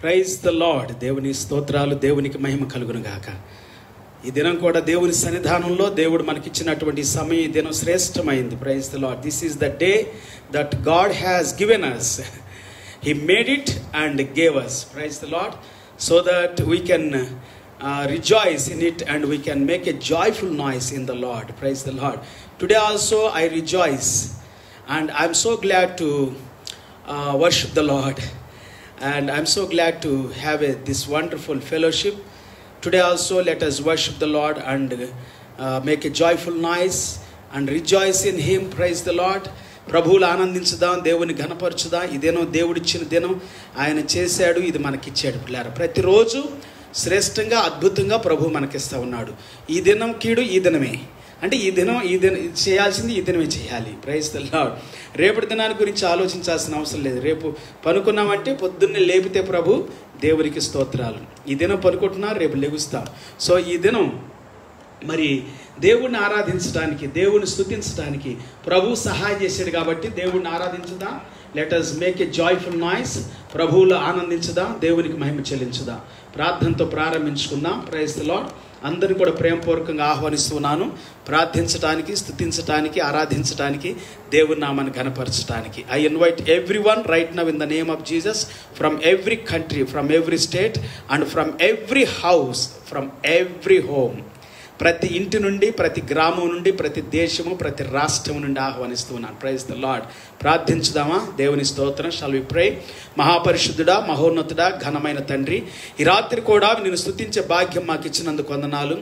Praise the lord దేవుని స్తోత్రాలు దేవునికి మహిమ కలుగును గాక ఈ దినం కూడా దేవుని సన్నిధానంలో దేవుడు మనకిచ్చినటువంటి సమయం ఈ దినం శ్రేష్టమైంది praise the Lord this is the day that God has given us he made it and gave us praise the Lord so that we can rejoice in it and we can make a joyful noise in the Lord praise the Lord today also I rejoice and I'm so glad to uh, worship the Lord, and I'm so glad to have a, this wonderful fellowship. Today also, let us worship the Lord and uh, make a joyful noise and rejoice in Him. Praise the Lord. ప్రభువులు ఆనందించుదాం దేవుని ఘనపరచుదాం ఇదేనో దేవుడిచ్చిన దినం ఆయన చేశాడు ఇది మనకిచ్చాడు పిల్లారు ప్రతిరోజు శ్రేష్టంగా అద్భుతంగా ప్రభు మనకిస్తా ఉన్నాడు ఈ దినం కీడు ఈ దినమే అంటే ఈ దినం ఈ దినం ఇది చేయాల్సింది ఈ దినమే చేయాలి ప్రైజ్ ద లార్డ్ రేపటి దినాన్ని గురించి ఆలోచించాల్సిన అవసరం లేదు రేపు పనుకున్నామంటే పొద్దున్నే లేపితే ప్రభు దేవునికి స్తోత్రాలు ఈ దినం పనుకుంటున్నా రేపు లెగుస్తాం సో ఈ దినం మరి దేవుణ్ణి ఆరాధించడానికి దేవుని స్థుతించడానికి ప్రభు సహాయం చేశాడు కాబట్టి దేవుణ్ణి ఆరాధించుదాం let us make a joyful noise ప్రభువులో ఆనందించుదాం దేవునికి మహిమ చెల్లించుదాం ప్రార్థనతో ప్రారంభించుకుందాం ప్రైజ్ ద లార్డ్ అందరిని కూడా ప్రేమపూర్వకంగా ఆహ్వానిస్తున్నాను ప్రార్థించడానికి స్థుతించడానికి ఆరాధించడానికి దేవుని నామాన్ని ఘనపరచడానికి I invite everyone right now in the name of Jesus from every country from every state and from every house from every home ప్రతి ఇంటి నుండి ప్రతి గ్రామం నుండి ప్రతి దేశము ప్రతి రాష్ట్రం నుండి ఆహ్వానిస్తున్నాను ప్రైజ్ ద లార్డ్ ప్రార్థించుదామా దేవుని స్తోత్రం షాల్ వి ప్రే మహాపరిశుద్ధుడా మహోన్నతుడా ఘనమైన తండ్రి ఈ రాత్రి కూడా నేను స్థుతించే భాగ్యం మాకు ఇచ్చినందుకు వందనాలు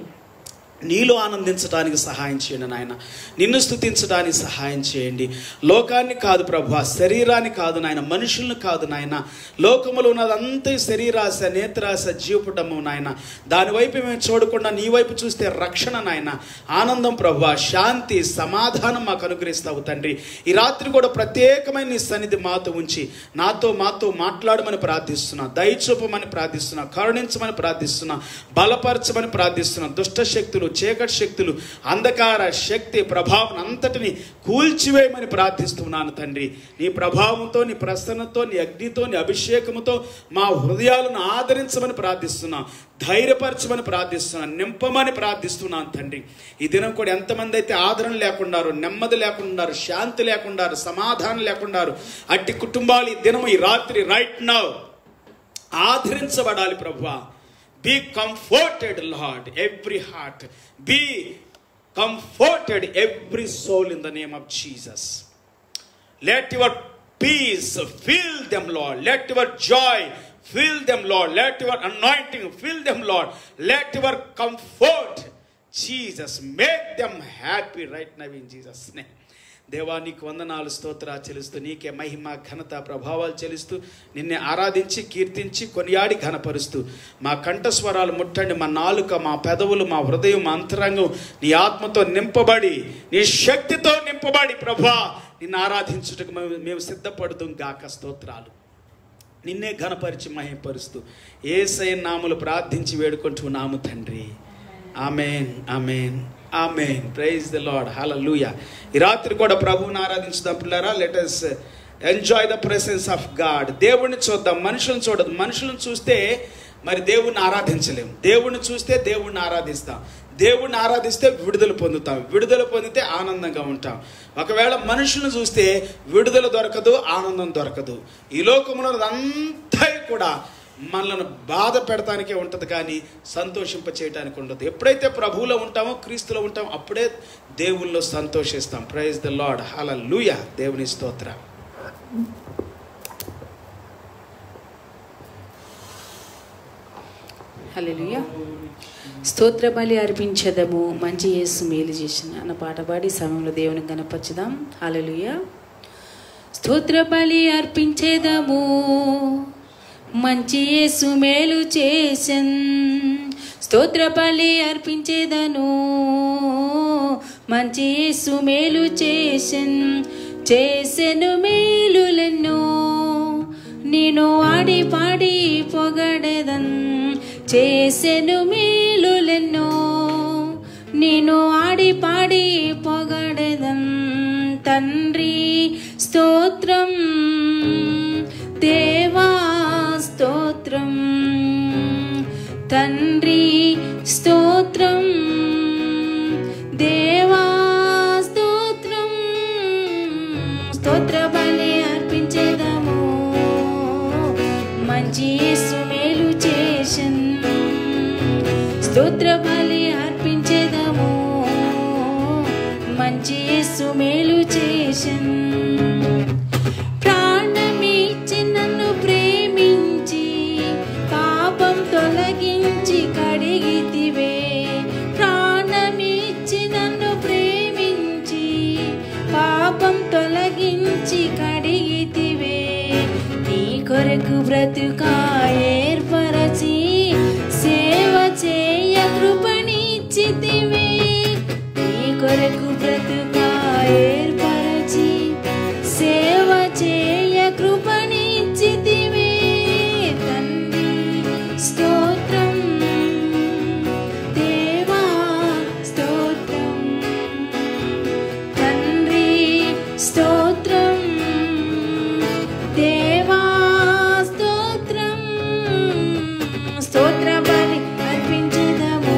నీలో ఆనందించడానికి సహాయం చేయండి నాయన నిన్ను స్థుతించడానికి సహాయం చేయండి లోకాన్ని కాదు ప్రభు శరీరాన్ని కాదు నాయన మనుషులను కాదు నాయన లోకములో ఉన్నదంతా శరీరాశ నేత్రాశ జీవపుటము నాయన దానివైపు మేము చూడకుండా నీ వైపు చూస్తే రక్షణ నాయన ఆనందం ప్రభు శాంతి సమాధానం మాకు అనుగ్రహిస్తావు తండ్రి ఈ రాత్రి కూడా ప్రత్యేకమైన నీ సన్నిధి మాతో ఉంచి నాతో మాతో మాట్లాడమని ప్రార్థిస్తున్నా దయచూపమని ప్రార్థిస్తున్నా కరుణించమని ప్రార్థిస్తున్నా బలపరచమని ప్రార్థిస్తున్నా దుష్ట శక్తులు చీకటి శక్తులు అంధకార శక్తి ప్రభావం అంతటిని కూల్చివేయమని ప్రార్థిస్తున్నాను తండ్రి నీ ప్రభావంతో నీ ప్రసన్నతో నీ అగ్నితో నీ అభిషేకముతో మా హృదయాలను ఆదరించమని ప్రార్థిస్తున్నా ధైర్యపరచమని ప్రార్థిస్తున్నాను నింపమని ప్రార్థిస్తున్నాను తండ్రి ఈ దినం కూడా ఎంతమంది అయితే ఆదరణ లేకున్నారు నెమ్మది లేకున్నారు శాంతి లేకున్నారు సమాధానం లేకున్నారు అట్టి కుటుంబాలు ఈ దినం ఈ రాత్రి రైట్ నౌ ఆదరించబడాలి ప్రభువా Be comforted, Lord, every heart. Be comforted, every soul in the name of Jesus. Let your peace fill them, Lord. Let your joy fill them, Lord. Let your anointing fill them, Lord. Let your comfort, Jesus, make them happy right now in Jesus' name. దేవా నీకు వందనాలు స్తోత్ర చెల్లిస్తూ నీకే మహిమ ఘనత ప్రభావాలు చెల్లిస్తూ నిన్నే ఆరాధించి కీర్తించి కొనియాడి ఘనపరుస్తూ మా కంఠస్వరాలు ముట్టండి మా నాలుక మా పెదవులు మా హృదయం మా అంతరంగం నీ ఆత్మతో నింపబడి నీ శక్తితో నింపబడి ప్రభా నిన్ను ఆరాధించుటకు మేము మేము సిద్ధపడుతాం గాక స్తోత్రాలు నిన్నే ఘనపరిచి మహిమపరుస్తూ ఏ నాములు ప్రార్థించి వేడుకుంటున్నాము తండ్రి amen amen amen praise the Lord hallelujah ఈ రాత్రి కూడా ప్రభువుని ఆరాధించుదాం పిల్లరా let us enjoy the presence of God దేవుణ్ణి చూద్దాం మనుషులను చూడదు మనుషులను చూస్తే మరి దేవుణ్ణి ఆరాధించలేము దేవుణ్ణి చూస్తే దేవుణ్ణి ఆరాధిస్తాం దేవుణ్ణి ఆరాధిస్తే విడుదల పొందుతాం విడుదల పొందితే ఆనందంగా ఉంటాం ఒకవేళ మనుషులను చూస్తే విడుదల దొరకదు ఆనందం దొరకదు ఈ లోకంలో అంతా కూడా మనల్ని బాధ పెడటానికే ఉంటుంది కానీ సంతోషింప చేయడానికి ఉండదు ఎప్పుడైతే ప్రభువులో ఉంటామో క్రీస్తులో ఉంటామో అప్పుడే దేవుల్లో సంతోషిస్తాం praise the Lord hallelujah దేవుని స్తోత్ర హల్లెలూయా స్తోత్ర బలి అర్పించదము మంచి యేసు మేలు చేసిన అన్న పాట పాడి సమయంలో దేవుని గణపరచుదాం హల్లెలూయా స్తోత్ర బలి అర్పించేదము మంచి యేసు మేలు చేసన్ స్తోత్ర బలి అర్పించేదను మంచి యేసు మేలు చేసన్ చేసెను మేలులెన్నో నేను ఆడి పాడి పొగడెదన్ చేసెను మేలులెన్నో నేను ఆడి పాడి పొగడెదన్ తండ్రి స్తోత్రం దేవా స్తోత్రం తండ్రి స్తోత్రం దేవా స్తోత్రం స్తోత్ర బలి అర్పించేదము మంచి యేసు మేలు చేషన్ స్తోత్ర బలి అర్పించేదము మంచి యేసు మేలు చేషన్ ప్రాణమిచ్చి నన్ను ప్రేమించి పాపం తొలగించి కడిగితివే ప్రాణమిచ్చి నన్ను ప్రేమించి పాపం తొలగించి కడిగితివే నీ కొరకు బ్రతుకా ఏర్పరచి సేవ చేయ కృపణిచ్చితివే నీ కొరకు బ్రతుకా ఏర్పరచి సేవ చేయ కృపణిచ్చితివే తండ్రి స్తోత్రం దేవా స్తోత్రం తండ్రి స్తోత్రం దేవా స్తోత్రం స్తోత్ర బలి అర్పించదము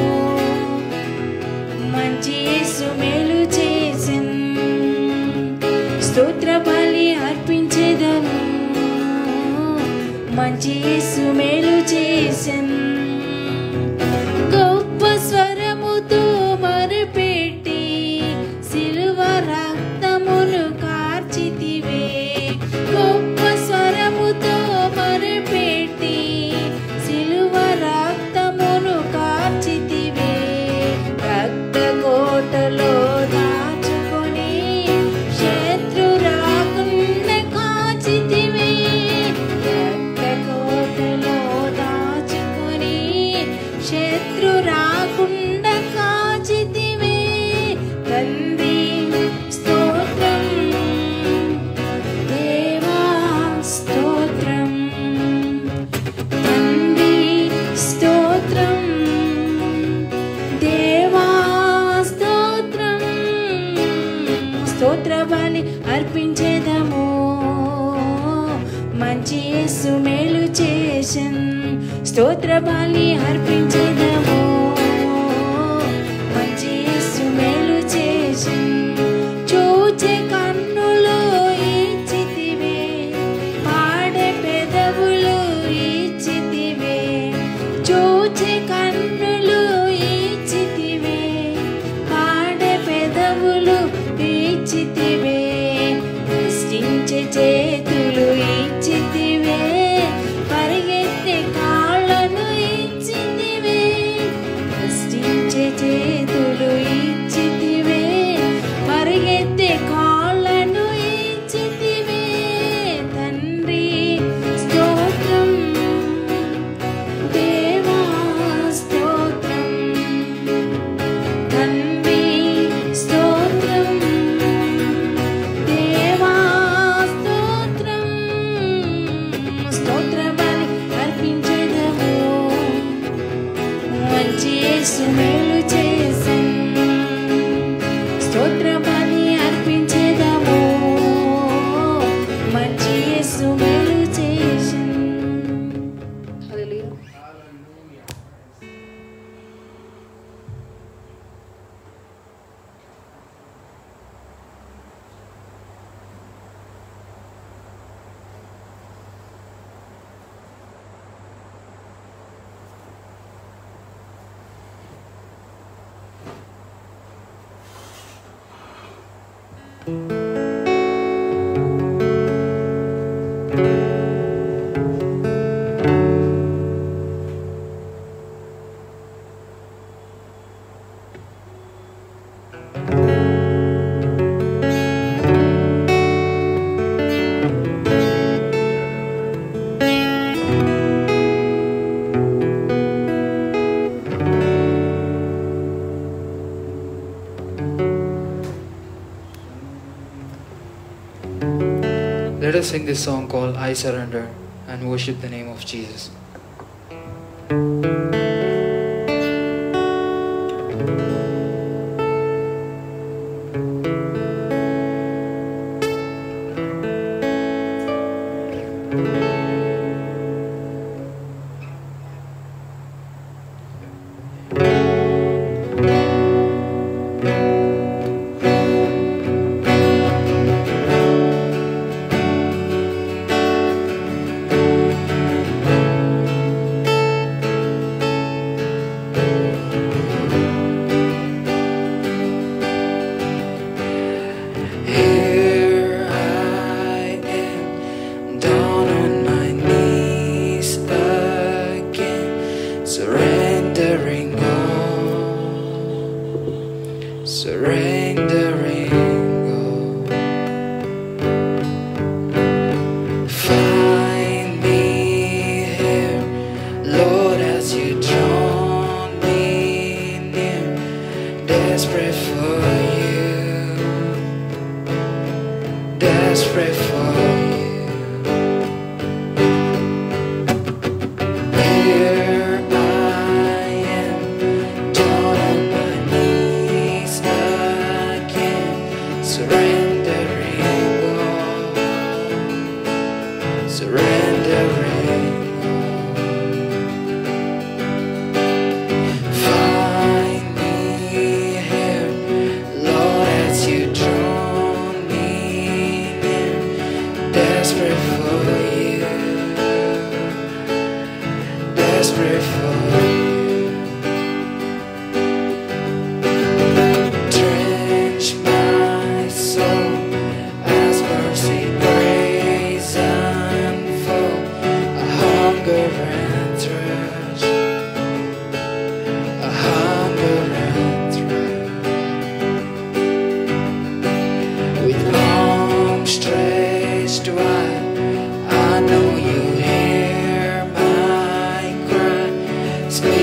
మంచి యేసు మేలు చేసిన్ స్తోత్ర బలి అర్పించేదను మంచి యేసు మేలు చేసిన్ గొప్ప స్వరముతో మరుపెట్టి సిలువ రక్తమును కార్చితివే గొప్ప స్వరముతో మరుపెట్టి సిలువ రక్తమును కార్చితివే రక్త కోటలో దాచుకొని శత్రు రాకుండా కాచితివే రక్త కోటలో దాచుకొని శత్రు రాకుండా కాచితివే తండ్రి స్తోత్రం దేవా స్తోత్రం తండ్రి స్తోత్రం దేవా స్తోత్రం స్తోత్ర బలి అర్పించేదము మంచి యేసు మేలు చేసన్ స్తోత్ర బలి అర్పించేదము మంచి యేసు మేలు చేసన్ చూచే కన్నులు ఇచ్చితివే పాడే పెదవులు ఇచ్చితివే చూచే కన్నులు ఇచ్చితివే పాడే పెదవులు ఇచ్చితివే దృష్టించే చేతులు ఇచ్చితివే పరిగెత్తే కాళ్ళను ఇచ్చితివే దృష్టించే చేతులు ఇచ్చితివే పరిగెత్తే కాళ్ళను ఇచ్చితివే తండ్రి స్తోత్రం దేవా స్తోత్రం తండ్రి స్తోత్రం దేవా స్తోత్రం స్తోత్ర బలి అర్పించదము మంచి యేసు మేలు చేసన్ స్తోత్ర బలి అర్పించేదము మంచి యేసు మేలు చేసన్ హల్లెలూయా Let us sing this song called I Surrender and worship the name of Jesus. desperate for you. Here I am, down on my knees again, surrendering all, surrendering Find me here, Lord, as you draw me near, desperate for you, desperate for you. Drench my soul as mercy praise unfold, a hunger and thirst a hunger and thirst. With arms stretched wide, I know you hear my cry. Speak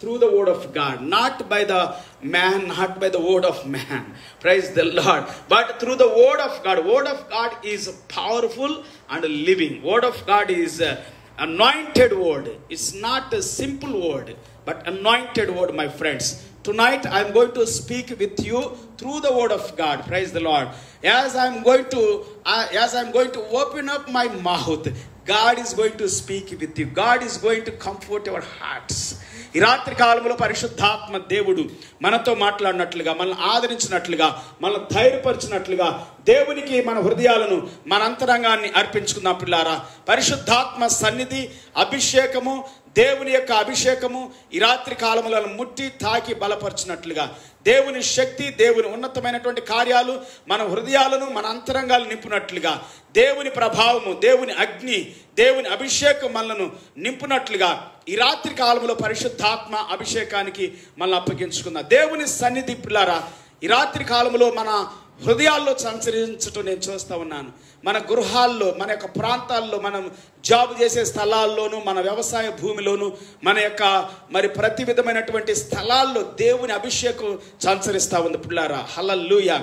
through the word of God, not by the man, not by the word of man. Praise the Lord. But through the word of God. Word of God is powerful and living. Word of God is uh, anointed word. It's not a simple word, but anointed word, my friends. Tonight I'm going to speak with you through the word of God. Praise the Lord. As I'm going to, uh, as I'm going to open up my mouth, God is going to speak with you. God is going to comfort your hearts. ఈ రాత్రి కాలంలో పరిశుద్ధాత్మ దేవుడు మనతో మాట్లాడినట్లుగా మనల్ని ఆదరించినట్లుగా మనల్ని ధైర్యపరిచినట్లుగా దేవునికి మన హృదయాలను మన అంతరంగాన్ని అర్పించుకుందాం పిల్లారా పరిశుద్ధాత్మ సన్నిధి అభిషేకము దేవుని యొక్క అభిషేకము ఈ రాత్రి కాలములను ముట్టి తాకి బలపరిచినట్లుగా దేవుని శక్తి దేవుని ఉన్నతమైనటువంటి కార్యాలు మన హృదయాలను మన అంతరంగాలు నింపునట్లుగా దేవుని ప్రభావము దేవుని అగ్ని దేవుని అభిషేకం మనలను నింపునట్లుగా ఈ రాత్రి కాలంలో పరిశుద్ధాత్మ అభిషేకానికి మనల్ని అప్పగించుకుందాం దేవుని సన్నిధి పిల్లారా ఈ రాత్రి కాలంలో మన హృదయాల్లో సంచరించటం నేను చూస్తూ ఉన్నాను మన గృహాల్లో మన యొక్క ప్రాంతాల్లో మనం జాబ్ చేసే స్థలాల్లోనూ మన వ్యవసాయ భూమిలోను మన యొక్క మరి ప్రతి విధమైనటువంటి స్థలాల్లో దేవుని అభిషేకం సంచరిస్తూ ఉంది పిల్లారా హలల్లుయా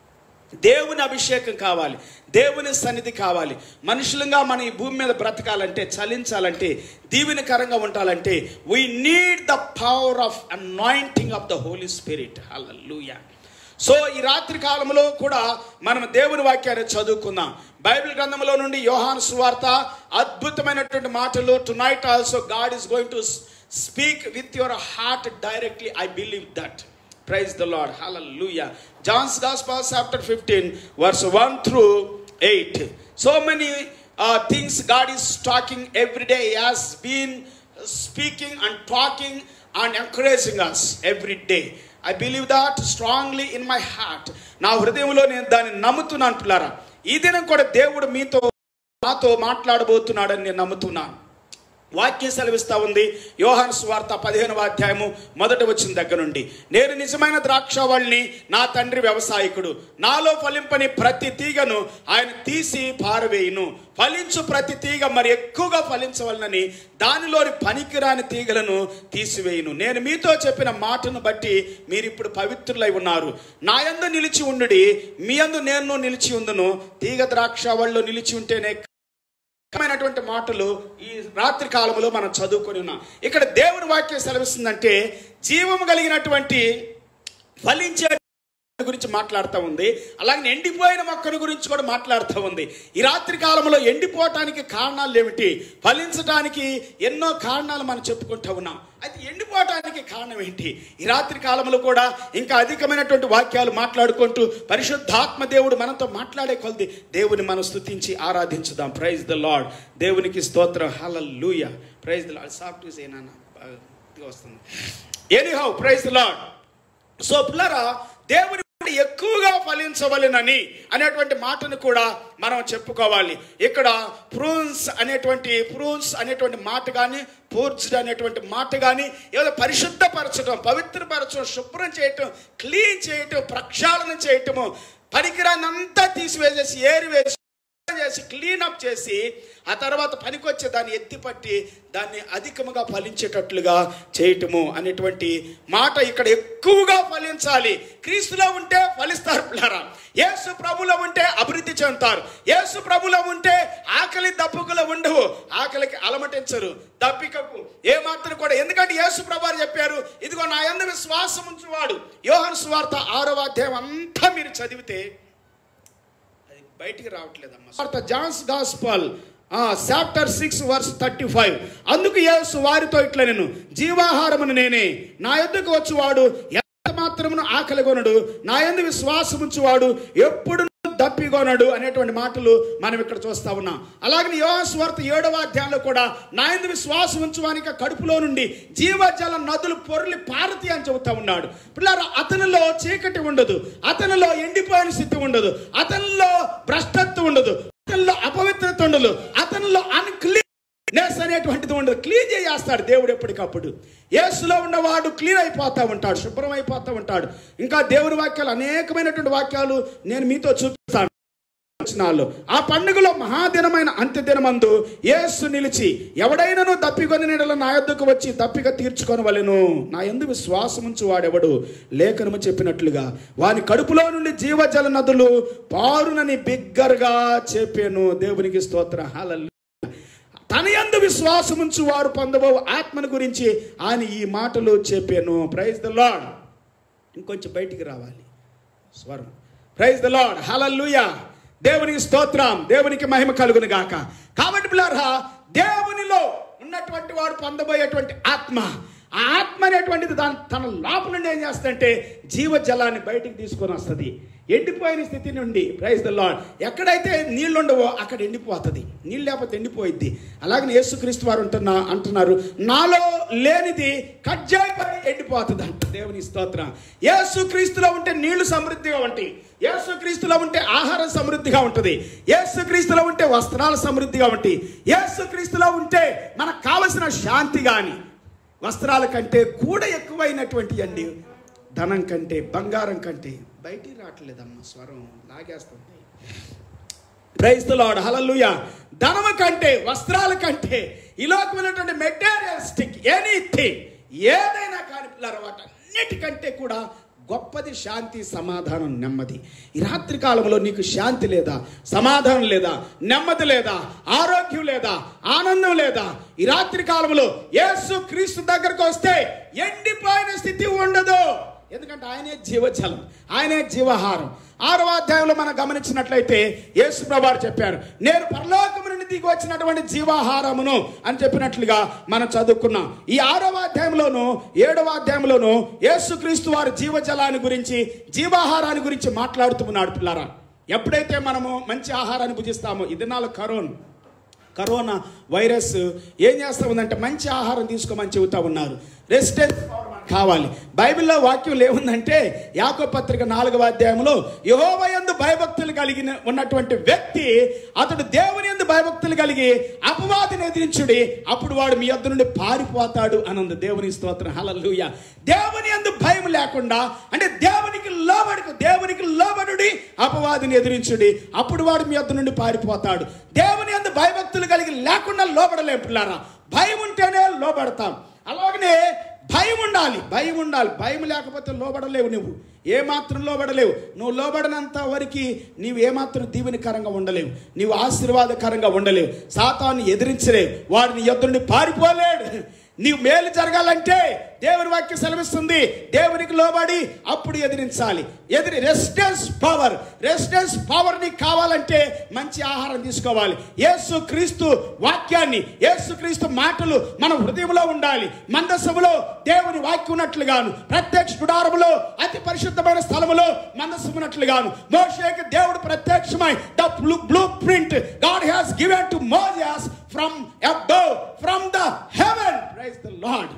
దేవుని అభిషేకం కావాలి దేవుని సన్నిధి కావాలి మనుషులంగా మన ఈ భూమి మీద బ్రతకాలంటే చలించాలంటే దీవెనకరంగా ఉండాలంటే we need the power of anointing of the Holy Spirit hallelujah so ఈ రాత్రి కాలంలో కూడా మనం దేవుని వాక్యాన్ని చదువుకుందాం బైబిల్ గ్రంథంలో నుండి యోహాను సువార్త అద్భుతమైనటువంటి మాటలు tonight also God is going to speak with your heart directly I believe that Praise the Lord. Hallelujah. John's Gospel, chapter 15, verse 1 through 8. So many uh, things God is talking every day. He has been speaking and talking and encouraging us every day. I believe that strongly in my heart. నా హృదయంలో నేను దాన్ని నమ్ముతున్నాను పిల్లారా ఈ దినం కూడా దేవుడు మీతో నాతో మాట్లాడబోతున్నాడని నేను నమ్ముతున్నాను వాక్యం సెలవిస్తా ఉంది యోహాను స్వార్త పదిహేనవ అధ్యాయము మొదట వచ్చిన దగ్గర నుండి నేను నిజమైన ద్రాక్షావళిని నా తండ్రి వ్యవసాయకుడు నాలో ఫలింపని ప్రతి తీగను ఆయన తీసి పారవేయును ఫలించు ప్రతి తీగ మరి ఎక్కువగా ఫలించవలనని దానిలోని పనికిరాని తీగలను తీసివేయును నేను మీతో చెప్పిన మాటను బట్టి మీరు ఇప్పుడు పవిత్రులై ఉన్నారు నా యందు నిలిచి ఉండుడి మీ యందు నేను నిలిచి ఉందును తీగ ద్రాక్షావళిలో నిలిచి ఉంటేనే రకమైనటువంటి మాటలు ఈ రాత్రి కాలంలో మనం చదువుకొని ఉన్నాం ఇక్కడ దేవుని వాక్యం సెలవిస్తుందంటే జీవము కలిగినటువంటి ఫలించే గురించి మాట్లాడుతూ ఉంది అలాగే ఎండిపోయిన మొక్కల గురించి కూడా మాట్లాడుతూ ఉంది ఈ రాత్రి కాలంలో ఎండిపోవటానికి కారణాలు ఏమిటి ఫలించడానికి ఎన్నో కారణాలు మనం చెప్పుకుంటూ ఉన్నాం అయితే ఎండిపోవటానికి కారణం ఏంటి ఈ రాత్రి కాలంలో కూడా ఇంకా అధికమైనటువంటి వాక్యాలు మాట్లాడుకుంటూ పరిశుద్ధాత్మ దేవుడు మనతో మాట్లాడే కొలది దేవుని మనం స్తుతించి ఆరాధించుదాం ప్రైజ్ ద లార్డ్ దేవునికి స్తోత్రం హల్లెలూయా ప్రైజ్ ద లార్డ్ సాఫ్ట్ యూస్ ఏనా వస్తుంది anyhow praise the Lord so పిల్లరా దేవుని నుండి ఎక్కువగా ఫలించవలెనని అనేటువంటి మాటను కూడా మనం చెప్పుకోవాలి ఇక్కడ ప్రూన్స్ అనేటువంటి ప్రూన్స్ అనేటువంటి మాట కానీ పూర్జ్డ్ అనేటువంటి మాట కానీ ఏదో పరిశుద్ధపరచడం పవిత్రపరచడం శుభ్రం చేయటం క్లీన్ చేయటం ప్రక్షాళన చేయటము పనికిరానంతా తీసివేసేసి ఏరివేసి చేసి క్లీన్ అప్ చేసి ఆ తర్వాత పనికొచ్చే దాన్ని ఎత్తిపట్టి దాన్ని అధికముగా ఫలించేటట్లుగా చేయటము అనేటువంటి మాట ఇక్కడ ఎక్కువగా ఫలించాలి క్రీస్తులో ఉంటే ఫలిస్తారు పిల్లరా యేసు ప్రభులో ఉంటే అభివృద్ధి చెందుతారు యేసు ప్రభులో ఉంటే ఆకలి దప్పుకులు ఉండవు ఆకలికి అలమటించరు దప్పికకు ఏ మాత్రం కూడా ఎందుకంటే యేసు ప్రభు చెప్పారు ఇదిగో నా ఎందు విశ్వాసం ఉంచువాడు యోహన్ స్వార్థ ఆరవ అధ్యాయం అంతా మీరు చదివితే అది బయటికి రావట్లేదమ్మా వార్త John's gospel chapter six verse thirty five అందుకు యేసు వారితో ఇట్లా నేను జీవాహారమును నేనే నా యొద్దకు వచ్చువాడు ఎంత మాత్రమును ఆకలిగొనడు నా యందు విశ్వాసం ఉంచువాడు ఎప్పుడు దప్పిగొనడు అనేటువంటి మాటలు మనం ఇక్కడ చూస్తా ఉన్నాం అలాగే యోహాస్వార్త ఏడవ అధ్యాయంలో కూడా నా యందు విశ్వాసం ఉంచువానికి కడుపులో నుండి జీవజల నదులు పొరలి పారతి అని చెబుతా ఉన్నాడు పిల్లలు అతనిలో చీకటి ఉండదు అతనిలో ఎండిపోయిన స్థితి ఉండదు అతనిలో భ్రష్టత్వం ఉండదు అతనిలో అపవిత్రత ఉండదు అతనిలో అన్క్లీన్ నెస్ అనేటువంటిది ఉండదు క్లీన్ చేస్తాడు దేవుడు ఎప్పటికప్పుడు యేసులో ఉన్నవాడు క్లీన్ అయిపోతా ఉంటాడు శుభ్రం అయిపోతా ఉంటాడు ఇంకా దేవుని వాక్యాలు అనేకమైనటువంటి వాక్యాలు నేను మీతో చూపిస్తాను వచనాల్లో ఆ పండుగలో మహాదినమైన అంత్యదినమందు యేసు నిలిచి ఎవడైనను దప్పికొని నీడల నా యొద్దకు వచ్చి దప్పిక తీర్చుకొనవలెను నా యందు విశ్వాసముంచు వాడెవడు లేఖనము చెప్పినట్లుగా వాని కడుపులో నుండి జీవజల నదులు పారునని బిగ్గరగా చెప్పాను దేవునికి స్తోత్ర హల్లెలూయా తన యందు విశ్వాసముంచు వారు పొందబో ఆత్మను గురించి ఆయన ఈ మాటలు చెప్పాను ప్రైజ్ ద లాడ్ ఇంకొంచెం బయటికి రావాలి స్వరం ప్రైజ్ ద లాడ్ హల్లెలూయా దేవునికి స్తోత్రం దేవునికి మహిమ కలుగును గాక కాబట్టి పిల్లారా దేవునిలో ఉన్నటువంటి వాడు పొందబోయేటువంటి ఆత్మ ఆ ఆత్మ అనేటువంటిది దాని తన లోపల నుండి ఏం చేస్తుందంటే జీవజలాన్ని బయటికి తీసుకొని వస్తుంది ఎండిపోయిన స్థితి నుండి ప్రైజ్ ద లాడ్ ఎక్కడైతే నీళ్ళు ఉండవో అక్కడ ఎండిపోతుంది నీళ్ళు లేకపోతే ఎండిపోయిద్ది అలాగే యేసుక్రీస్తు వారు ఉంటున్నా అంటున్నారు నాలో లేనిది కజ్జాయిపడి ఎండిపోతుంది అంట దేవుని స్తోత్రం యేసుక్రీస్తులో ఉంటే నీళ్లు సమృద్ధిగా ఉంటాయి యేసుక్రీస్తులో ఉంటే ఆహారం సమృద్ధిగా ఉంటుంది యేసుక్రీస్తులో ఉంటే వస్త్రాలు సమృద్ధిగా ఉంటాయి యేసుక్రీస్తులో ఉంటే మనకు కావలసిన శాంతి కానీ వస్త్రాల కంటే కూడా ఎక్కువైనటువంటి అండి ధనం కంటే బంగారం కంటే బయటికి రావట్లేదమ్మ స్వరం లాగేస్తుంది ప్రైజ్ ద లార్డ్ హల్లెలూయా ధనము కంటే వస్త్రాల కంటే ఈ లోకమైనటువంటి మెటీరియలిస్టిక్ ఎనీథింగ్ ఏదైనా కానీ పిల్లల వాటన్నిటికంటే కూడా గొప్పది శాంతి సమాధానం నెమ్మది ఈ రాత్రి కాలంలో నీకు శాంతి లేదా సమాధానం లేదా నెమ్మది లేదా ఆరోగ్యం లేదా ఆనందం లేదా ఈ రాత్రి కాలంలో యేసు క్రీస్తు దగ్గరకు వస్తే ఎండిపోయిన స్థితి ఉండదు ఎందుకంటే ఆయనే జీవజలం ఆయనే జీవాహారం ఆరవ అధ్యాయంలో మనం గమనించినట్లయితే యేసు ప్రభువారు చెప్పారు నేను పరలోకము నుండి దిగి వచ్చినటువంటి జీవాహారమును అని చెప్పినట్లుగా మనం చదువుకున్నాం ఈ ఆరవ అధ్యాయంలోను ఏడవ అధ్యాయంలోను యేసుక్రీస్తు వారు జీవజలాన్ని గురించి జీవాహారాన్ని గురించి మాట్లాడుతున్నాడు పిల్లారా ఎప్పుడైతే మనము మంచి ఆహారాన్ని భుజిస్తామో ఇది నాలుగు కరోనా కరోనా వైరస్ ఏం చేస్తా ఉందంటే మంచి ఆహారం తీసుకోమని చెబుతా ఉన్నారు రెసిడెన్స్ కావాలి బైబిల్లో వాక్యం ఏముందంటే యాకో పత్రిక నాలుగవ అధ్యాయంలో యహోవయందు భయభక్తులు కలిగిన ఉన్నటువంటి వ్యక్తి అతడు దేవుని యందు భయభక్తులు కలిగి అపవాదిని ఎదిరించుడి అప్పుడు వాడు మీ యొద్ద నుండి పారిపోతాడు అనంది దేవుని స్తోత్రం హల్లెలూయా దేవుని యందు భయం లేకుండా అంటే దేవునికి లోబడుకు దేవునికి లోబడుడి అపవాదిని ఎదిరించుడి అప్పుడు వాడు మీ యొద్ద నుండి పారిపోతాడు దేవుని యందు భయభక్తులు కలిగి లేకుండా లోబడలేం పిల్లారా భయం ఉంటేనే లోబడతాం అలాగనే భయం ఉండాలి భయం ఉండాలి భయం లేకపోతే లోబడలేవు నువ్వు ఏ మాత్రం లోబడలేవు నువ్వు లోబడనంత వరకు నీవు ఏమాత్రం దీవెనికరంగా ఉండలేవు నీవు ఆశీర్వాదకరంగా ఉండలేవు సాతాన్ని ఎదిరించలేవు వాడిని ఎదురుని పారిపోలేడు నీవు మేలు జరగాలంటే దేవుని వాక్యం సెలవిస్తుంది దేవునికి లోబడి అప్పుడు ఎదిరించాలి ఎదిరి రెసిడెన్స్ పవర్ రెసిడెన్స్ పవర్ నీకు కావాలంటే మంచి ఆహారం తీసుకోవాలి యేసు క్రీస్తు వాక్యాన్ని యేసు క్రీస్తు మాటలు మన హృదయంలో ఉండాలి మందసములో దేవుని వాక్యం ఉన్నట్లుగాను ప్రత్యక్ష గుడారములో అతి పరిశుద్ధమైన స్థలములో మందసం ఉన్నట్లుగాను మోషేకి దేవుడు ప్రత్యక్షమై the blueprint God has given to Moses from above from the heaven praise the Lord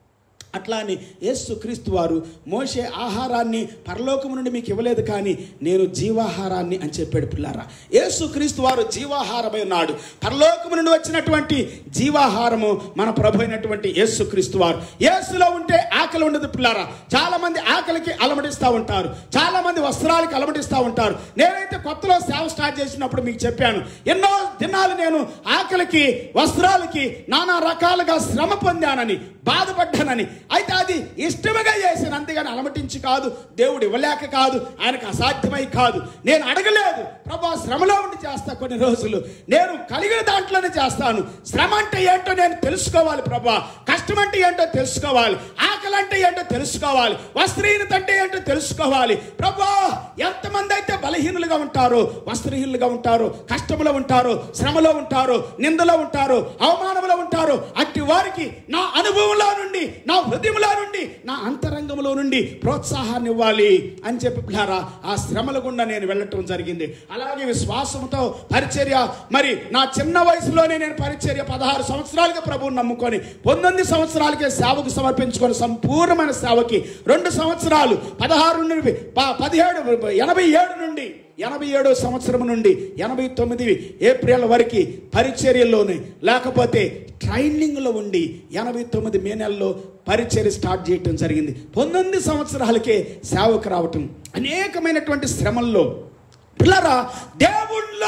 అట్లా అని యేసు క్రీస్తు వారు మోసే ఆహారాన్ని పరలోకము నుండి మీకు ఇవ్వలేదు కానీ నేను జీవాహారాన్ని అని చెప్పాడు పిల్లారా యేసు క్రీస్తు వారు జీవాహారమై ఉన్నాడు పరలోకము నుండి వచ్చినటువంటి జీవాహారము మన ప్రభు అయినటువంటి యేసు క్రీస్తు వారు యేసులో ఉంటే ఆకలి ఉండదు పిల్లారా చాలా మంది ఆకలికి అలమటిస్తూ ఉంటారు చాలా మంది వస్త్రాలకి అలమటిస్తూ ఉంటారు నేనైతే కొత్తలో సేవ స్టార్ట్ చేసినప్పుడు మీకు చెప్పాను ఎన్నో దినాలు నేను ఆకలికి వస్త్రాలకి నానా రకాలుగా శ్రమ పొందానని బాధపడ్డానని అయితే అది ఇష్టముగా చేశాను అంతేగాని అలమటించి కాదు దేవుడు ఇవ్వలేక కాదు ఆయనకు అసాధ్యమై కాదు నేను అడగలేదు ప్రభా శ్రమలో ఉండి చేస్తా కొన్ని రోజులు నేను కలిగిన దాంట్లోనే చేస్తాను శ్రమ అంటే ఏంటో నేను తెలుసుకోవాలి ప్రభా కష్టం అంటే ఏంటో తెలుసుకోవాలి ఆకలి అంటే ఏంటో తెలుసుకోవాలి వస్త్రహీనత అంటే ఏంటో తెలుసుకోవాలి ప్రభా ఎంతమంది అయితే బలహీనులుగా ఉంటారో వస్త్రహీనులుగా ఉంటారో కష్టములో ఉంటారో శ్రమలో ఉంటారో నిందలో ఉంటారో అవమానంలో ఉంటారో అట్టి వారికి నా అనుభవంలో నుండి నా హృదయంలో నుండి నా అంతరంగంలో నుండి ప్రోత్సాహాన్ని ఇవ్వాలి అని చెప్పి పిల్లారా ఆ శ్రమల గుండా నేను వెళ్ళటం జరిగింది అలాగే విశ్వాసంతో పరిచర్య మరి నా చిన్న వయసులోనే నేను పరిచర్య పదహారు సంవత్సరాలుగా ప్రభువుని నమ్ముకొని పంతొమ్మిది సంవత్సరాలకే సేవకు సమర్పించుకొని సంపూర్ణమైన సేవకి రెండు సంవత్సరాలు పదహారు నుండి ప- పదిహేడు ఎనభై ఏడు నుండి ఎనభై ఏడో సంవత్సరం నుండి ఎనభై తొమ్మిది ఏప్రిల్ వరకు పరిచర్యల్లోనే లేకపోతే ట్రైనింగ్లో ఉండి ఎనభై తొమ్మిది మే నెలలో పరిచర్య స్టార్ట్ చేయటం జరిగింది పంతొమ్మిది సంవత్సరాలకే సేవకు రావటం అనేకమైనటువంటి శ్రమల్లో పిల్లరా దేవుళ్ళ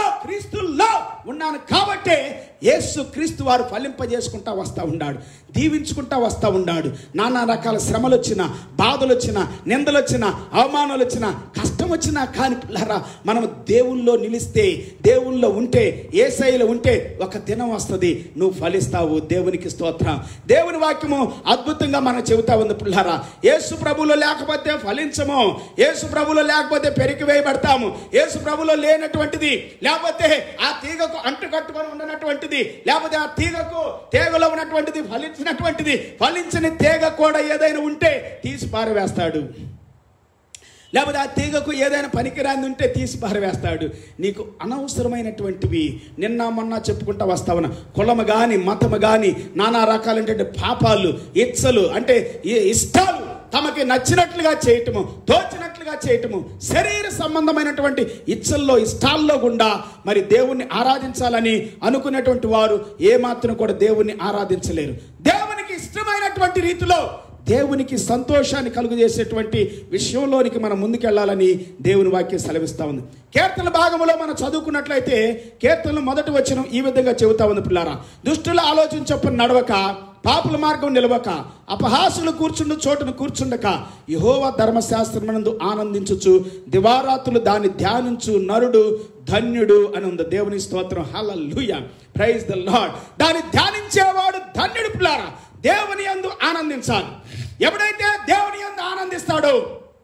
ఉన్నాను కాబట్టే యేసు క్రీస్తు వారు ఫలింపజేసుకుంటా వస్తూ ఉన్నాడు దీవించుకుంటా వస్తూ ఉన్నాడు నానా రకాల శ్రమలు వచ్చినా బాధలు వచ్చినా నిందలు వచ్చినా అవమానాలు వచ్చినా కష్టం వచ్చినా కాని పిల్లరా మనం దేవుల్లో నిలిస్తే దేవుల్లో ఉంటే ఏసైలో ఉంటే ఒక దినం వస్తుంది నువ్వు ఫలిస్తావు దేవునికి స్తోత్రం దేవుని వాక్యము అద్భుతంగా మనం చెబుతా ఉంది పిల్లరా యేసు ప్రభులో లేకపోతే ఫలించము యేసు ప్రభులో లేకపోతే పెరికి వేయబడతాము యేసు ప్రభులో లేనటువంటిది లేకపోతే ఆ తీగకు అంటు కట్టుకొని ఉండనటువంటిది లేకపోతే ఆ తీగకు తీగలో ఉన్నటువంటిది ఫలించినటువంటిది ఫలించని తీగ కూడా ఏదైనా ఉంటే తీసి పారవేస్తాడు లేకపోతే ఆ తీగకు ఏదైనా పనికిరాంది ఉంటే తీసి పారవేస్తాడు నీకు అనవసరమైనటువంటివి నిన్న మొన్న చెప్పుకుంటా వస్తావన కులము కానీ మతము కానీ నానా రకాలైనటువంటి పాపాలు ఇచ్చలు అంటే ఈ ఇష్టాలు తమకి నచ్చినట్లుగా చేయటము తోచినట్లుగా చేయటము శరీర సంబంధమైనటువంటి ఇచ్చల్లో ఇష్టాల్లో గుండా మరి దేవుణ్ణి ఆరాధించాలని అనుకునేటువంటి వారు ఏమాత్రం కూడా దేవుణ్ణి ఆరాధించలేరు దేవునికి ఇష్టమైనటువంటి రీతిలో దేవునికి సంతోషాన్ని కలుగజేసేటువంటి విషయంలోనికి మనం ముందుకెళ్లాలని దేవుని వాక్యం సెలవిస్తా ఉంది కీర్తన భాగంలో మనం చదువుకున్నట్లయితే కీర్తనలు మొదటి వచ్చిన ఈ విధంగా చెబుతా ఉంది పిల్లారా దుష్టుల ఆలోచన చొప్పున నడవక పాపుల మార్గం నిలవక అపహాసులు కూర్చుండు చోటును కూర్చుండక యహోవ ధర్మశాస్త్రమునందు ఆనందించుచు దివారాత్రులు దాన్ని ధ్యానించు నరుడు ధన్యుడు అని ఉంది దేవుని స్తోత్రం హల్లెలూయా ప్రైజ్ ద లార్డ్ దాన్ని ధ్యానించేవాడు ధన్యుడు పిల్లారా దేవుని యందు ఆనందించాలి ఎప్పుడైతే దేవుని యందు ఆనందిస్తాడో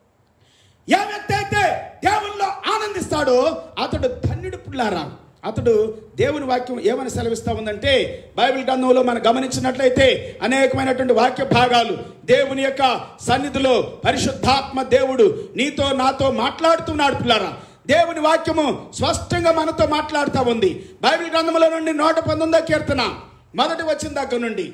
ఏ వ్యక్తి అయితే దేవుల్లో ఆనందిస్తాడో అతడు ధన్యుడు పిల్లారా అతడు దేవుని వాక్యం ఏమని సెలవిస్తా ఉందంటే బైబిల్ గ్రంథంలో మనం గమనించినట్లయితే అనేకమైనటువంటి వాక్య భాగాలు దేవుని యొక్క సన్నిధిలో పరిశుద్ధాత్మ దేవుడు నీతో నాతో మాట్లాడుతున్నాడు పిల్లారా దేవుని వాక్యము స్పష్టంగా మనతో మాట్లాడుతూ ఉంది బైబిల్ గ్రంథంలో నుండి నూట పంతొమ్మిదో కీర్తన మొదటి వచ్చిన దగ్గర నుండి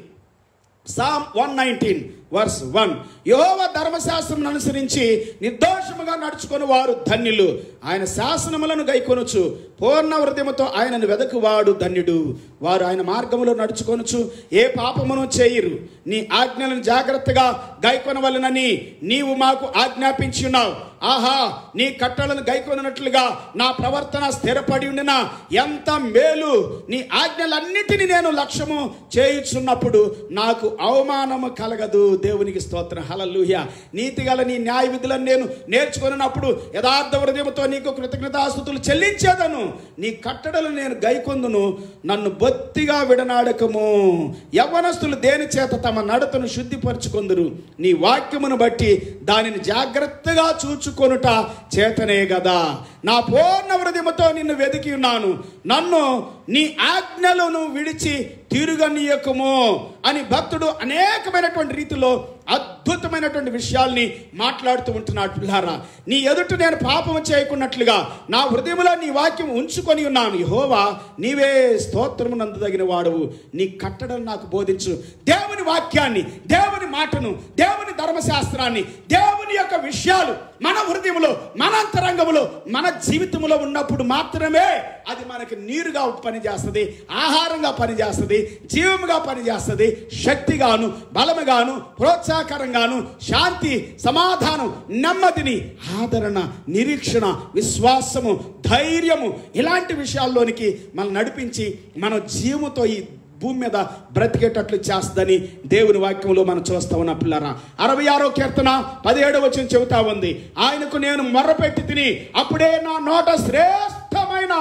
psalm one nineteen verse one యోవ ధర్మశాస్త్రం అనుసరించి నిర్దోషముగా నడుచుకొని వారు ధన్యులు ఆయన శాసనములను గైకొనుచు పూర్ణ హృదయముతో ఆయనను వెదకువాడు ధన్యుడు వారు ఆయన మార్గములో నడుచుకొనుచు ఏ పాపమును చేయరు నీ ఆజ్ఞలను జాగ్రత్తగా గైకొనవలనని నీవు మాకు ఆజ్ఞాపించి ఉన్నావు ఆహా నీ కట్టలను గైకొనట్లుగా నా ప్రవర్తన స్థిరపడి ఉండిన ఎంత మేలు నీ ఆజ్ఞలన్నిటిని నేను లక్ష్యము చేయుచున్నప్పుడు నాకు అవమానము కలగదు దేవునికి స్తోత్రం హలలుహ్య నీతి గల నీ న్యాయ విధులను నేను నేర్చుకున్నప్పుడు యథార్థ హృదయంతో నీకు కృతజ్ఞతాస్తుతులు చెల్లించేదను నీ కట్టడలు నేను గైకొందును నన్ను బొత్తిగా విడనాడకము యవ్వనస్తులు దేని చేత తమ నడతను శుద్ధిపరచుకొందురు నీ వాక్యమును బట్టి దానిని జాగ్రత్తగా చూచుకొనుట చేతనే కదా నా పూర్ణ హృదయముతో నిన్ను వెతికి ఉన్నాను నన్ను నీ ఆజ్ఞలను విడిచి తిరుగనీయకము అని భక్తుడు అనేకమైనటువంటి రీతిలో అద్భుతమైనటువంటి విషయాల్ని మాట్లాడుతూ ఉంటున్నాడు పిల్లారా నీ ఎదుట నేను పాపము చేయకున్నట్లుగా నా హృదయంలో నీ వాక్యం ఉంచుకొని ఉన్నాను యహోవా నీవే స్తోత్రము నందదగిన వాడవు నీ కట్టడం నాకు బోధించు దేవుని వాక్యాన్ని దేవుని మాటను దేవుని ధర్మశాస్త్రాన్ని దేవుని యొక్క విషయాలు మన హృదయంలో మన అంతరంగంలో మన జీవితంలో ఉన్నప్పుడు మాత్రమే అది మనకి నీరుగా పనిచేస్తుంది ఆహారంగా పనిచేస్తుంది జీవముగా పనిచేస్తుంది శక్తిగాను బలముగాను ప్రోత్సాహకరంగాను శాంతి సమాధానం నెమ్మదిని ఆదరణ నిరీక్షణ విశ్వాసము ధైర్యము ఇలాంటి విషయాల్లోనికి మనం నడిపించి మన జీవముతో ఈ భూమి మీద బ్రతికేటట్లు చేస్తుందని దేవుని వాక్యంలో మనం చూస్తా ఉన్న పిల్లరా అరవై ఆరో కీర్తన పదిహేడవ వచ్చిన చెబుతా ఉంది ఆయనకు నేను మొర్రపెట్టి తిని అప్పుడే నా నోట శ్రేష్టమైన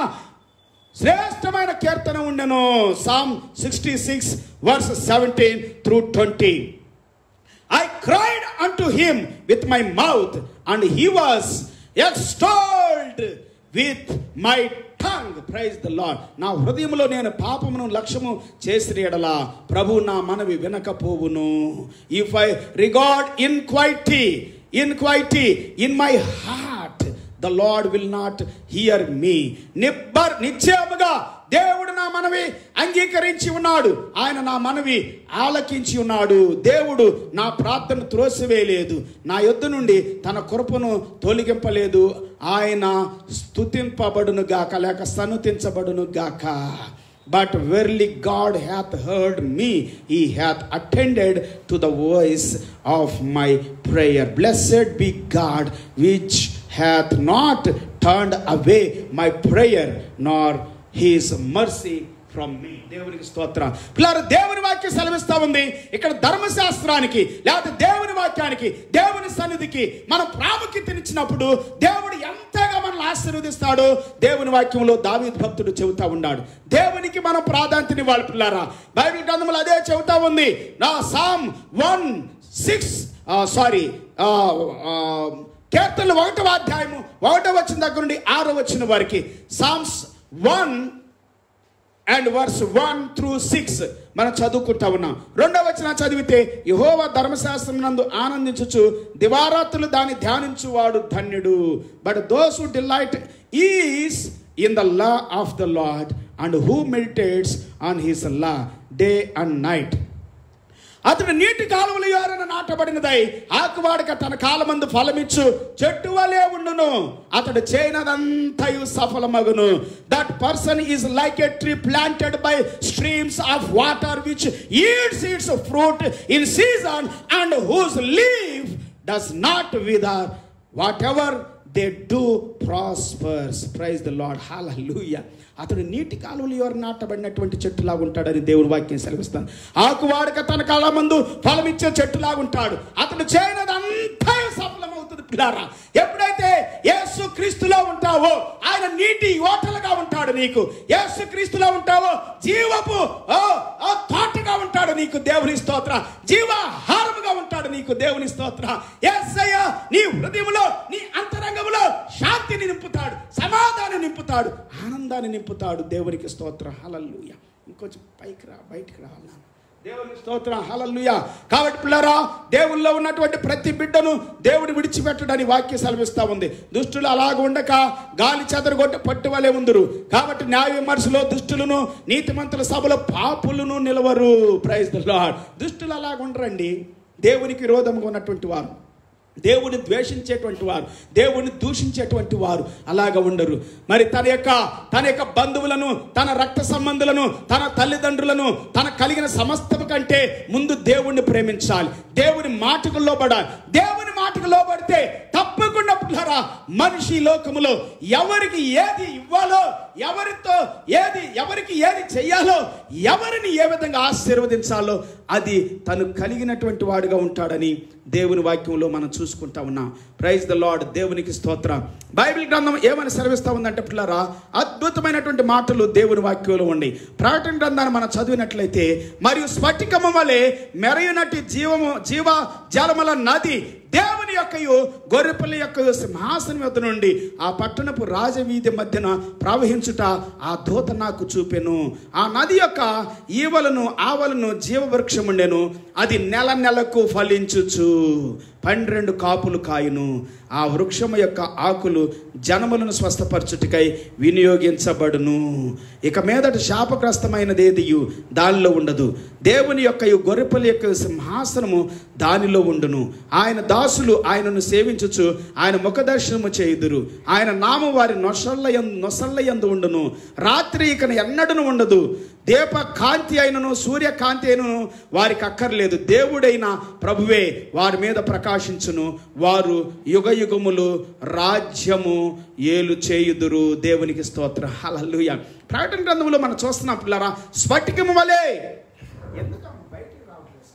శ్రేష్టమైన కీర్తన ఉండెను psalm sixty six verse seventeen through twenty I cried unto him with my mouth, and he was extolled with my tongue. Praise the Lord. నా హృదయంలో నేను పాపమును లక్ష్యము చేసిన ఎడలా ప్రభు నా మనవి వినకపోవును if I regard iniquity iniquity in my heart the Lord will not hear me నిబ్బర్ నిశ్చయముగా దేవుడు నా మనవి అంగీకరించి ఉన్నాడు ఆయన నా మనవి ఆలకించి ఉన్నాడు దేవుడు నా ప్రార్థన త్రోసివేయలేదు నా యొద్ద నుండి తన కృపను తొలగింపలేదు ఆయన స్తుతింపబడును గాక లేక సనుతించబడును గాక but verily God hath heard me he hath attended to the voice of my prayer blessed be God which hath not turned away my prayer nor his mercy from me దేవునికి స్తోత్రం పిల్లలు దేవుని వాక్యం సెలవిస్తా ఉంది ఇక్కడ ధర్మశాస్త్రానికి లేకపోతే దేవుని వాక్యానికి దేవుని సన్నిధికి మనం ప్రాముఖ్యతనిచ్చినప్పుడు దేవుడు ఎంతగా మనల్ని ఆశీర్వదిస్తాడో దేవుని వాక్యంలో దావీద్ భక్తుడు చెబుతా ఉన్నాడు దేవునికి మనం ప్రాధాన్యత ఇవ్వాలి పిల్లారా బైబిల్ గ్రంథంలో అదే చెబుతా ఉంది నా సామ్ వన్ సిక్స్ సారీ కీర్తనలు ఒకటవ అధ్యాయము ఒకటో వచ్చిన దగ్గర నుండి ఆరో వచ్చిన వారికి psalms one and verse one through six మనం చదువుకుంటా ఉన్నాం రెండవ వచనం చదివితే యహోవ ధర్మశాస్త్రం నందు ఆనందించుచు దివారాత్రులు దాన్ని ధ్యానించువాడు ధన్యుడు but those who delight is in the law of the Lord and who meditates on his law day and night అతడు నీటి కాలువలు ఎవరైనా నాటబడినదై ఆకువాడిక తన కాలమందు ఫలమిచ్చు చెట్టు వలె ఉండును అతడు చేయనదంతయు సఫలమగును that person is like a tree planted by streams of water which yields its fruit in season and whose leaf does not wither whatever they do prospers praise the Lord hallelujah అతడు నీటి కాలువలు ఎవరు నాటబడినటువంటి చెట్టులాగా ఉంటాడని దేవుని వాక్యం సెలవిస్తాను ఆకువాడక తన కాల మందు ఫలమిచ్చే చెట్టులాగా ఉంటాడు అతడు చేయనదంతా సఫలమవుతుంది పిల్లారా ఎప్పుడైతే యేసు క్రీస్తులో ఉంటావో ఆయన నీటి ఓటలుగా ఉంటాడు నీకు యేసు క్రీస్తులో ఉంటావో జీవపు ఓ, ఓ తోటగా ఉంటాడు నీకు దేవుని స్తోత్ర జీవాహారముగా ఉంటాడు నీకు దేవుని స్తోత్ర యేసయ్య నీ హృదయంలో నీ అంతరంగంలో శాంతిని నింపుతాడు సమాధానం నింపుతాడు ఆనందాన్ని నింపుతాడు దేవునికి స్తోత్ర హలల్లుయ ఇంకొంచెం పైకి రా బయటికి రావాలన్నా దేవుని స్తోత్రం హలల్లుయ కాబట్టి పిల్లరా దేవుల్లో ఉన్నటువంటి ప్రతి బిడ్డను దేవుడు విడిచిపెట్టడని వాక్య సెలవిస్తా ఉంది దుష్టులు అలాగ ఉండక గాలి చెదరగొట్టి పట్టువలే ఉందరు కాబట్టి న్యాయ విమర్శలో దుష్టులను నీతిమంతుల సభలో పాపులను నిలవరు ప్రైజ్ ద లార్డ్ దుష్టులు అలాగ ఉండరండి దేవునికి విరోధంగా ఉన్నటువంటి వారు దేవుని ద్వేషించేటువంటి వారు దేవుని దూషించేటువంటి వారు అలాగ ఉండరు మరి తన యొక్క తన యొక్క బంధువులను తన రక్త సంబంధులను తన తల్లిదండ్రులను తన కలిగిన సమస్తము కంటే ముందు దేవుణ్ణి ప్రేమించాలి దేవుని మాటకు లోబడాలి దేవుని మాటకు లోబడితే తప్పకుండా పుల్లారా మనిషి ఈ లోకములో ఎవరికి ఏది ఇవ్వాలో ఎవరితో ఏది ఎవరికి ఏది చెయ్యాలో ఎవరిని ఏ విధంగా ఆశీర్వదించాలో అది తను కలిగినటువంటి వాడుగా ఉంటాడని దేవుని వాక్యంలో మనం చూసుకుంటా ఉన్నాం ప్రైజ్ ద లార్డ్ దేవునికి స్తోత్రం బైబిల్ గ్రంథం ఏమని సెలవిస్తా ఉందంటే పిల్లరా అద్భుతమైనటువంటి మాటలు దేవుని వాక్యంలో ఉండి ప్రకటన గ్రంథాన్ని మనం చదివినట్లయితే మరియు స్ఫటికము వలె మెరయునటి జీవము జీవ జలముల నది దేవుని యొక్కయు గొర్రెపల్లి యొక్క సింహాసనం వద్ద నుండి ఆ పట్టణపు రాజవీధి మధ్యన ప్రవహించుట ఆ దూత నాకు చూపెను ఆ నది యొక్క ఈవలను ఆవలను జీవవృక్షం ఉండెను అది నెల నెలకు ఫలించుచు పన్నెండు కాపులు కాయును ఆ వృక్షము యొక్క ఆకులు జనములను స్వస్థపరచుటికై వినియోగించబడును ఇక మీదట శాపగ్రస్తమైనది ఏదియు దానిలో ఉండదు దేవుని యొక్క ఈ గొర్రెపల్లి యొక్క సింహాసనము దానిలో ఉండును ఆయన దాసులు ఆయనను సేవించుచు ఆయన ముఖదర్శనము చేయుదురు ఆయన నామం వారి నొసళ్ళ యం- నొసళ్ళ యందు ఉండును రాత్రి ఇక ఎన్నడను ఉండదు దీప కాంతి అయినను సూర్యకాంతి అయినను వారికి అక్కర్లేదు దేవుడైన ప్రభువే వారి మీద ప్రకాశించును వారు యుగ యుగములు రాజ్యము ఏలు చేయుదురు దేవునికి స్తోత్ర హల్లెలూయా ప్రకటన గ్రంథంలో మనం చూస్తున్నాం పిల్లరా స్ఫటికము వలె ఎందుకమ్మ బయటికి రావట్లేదు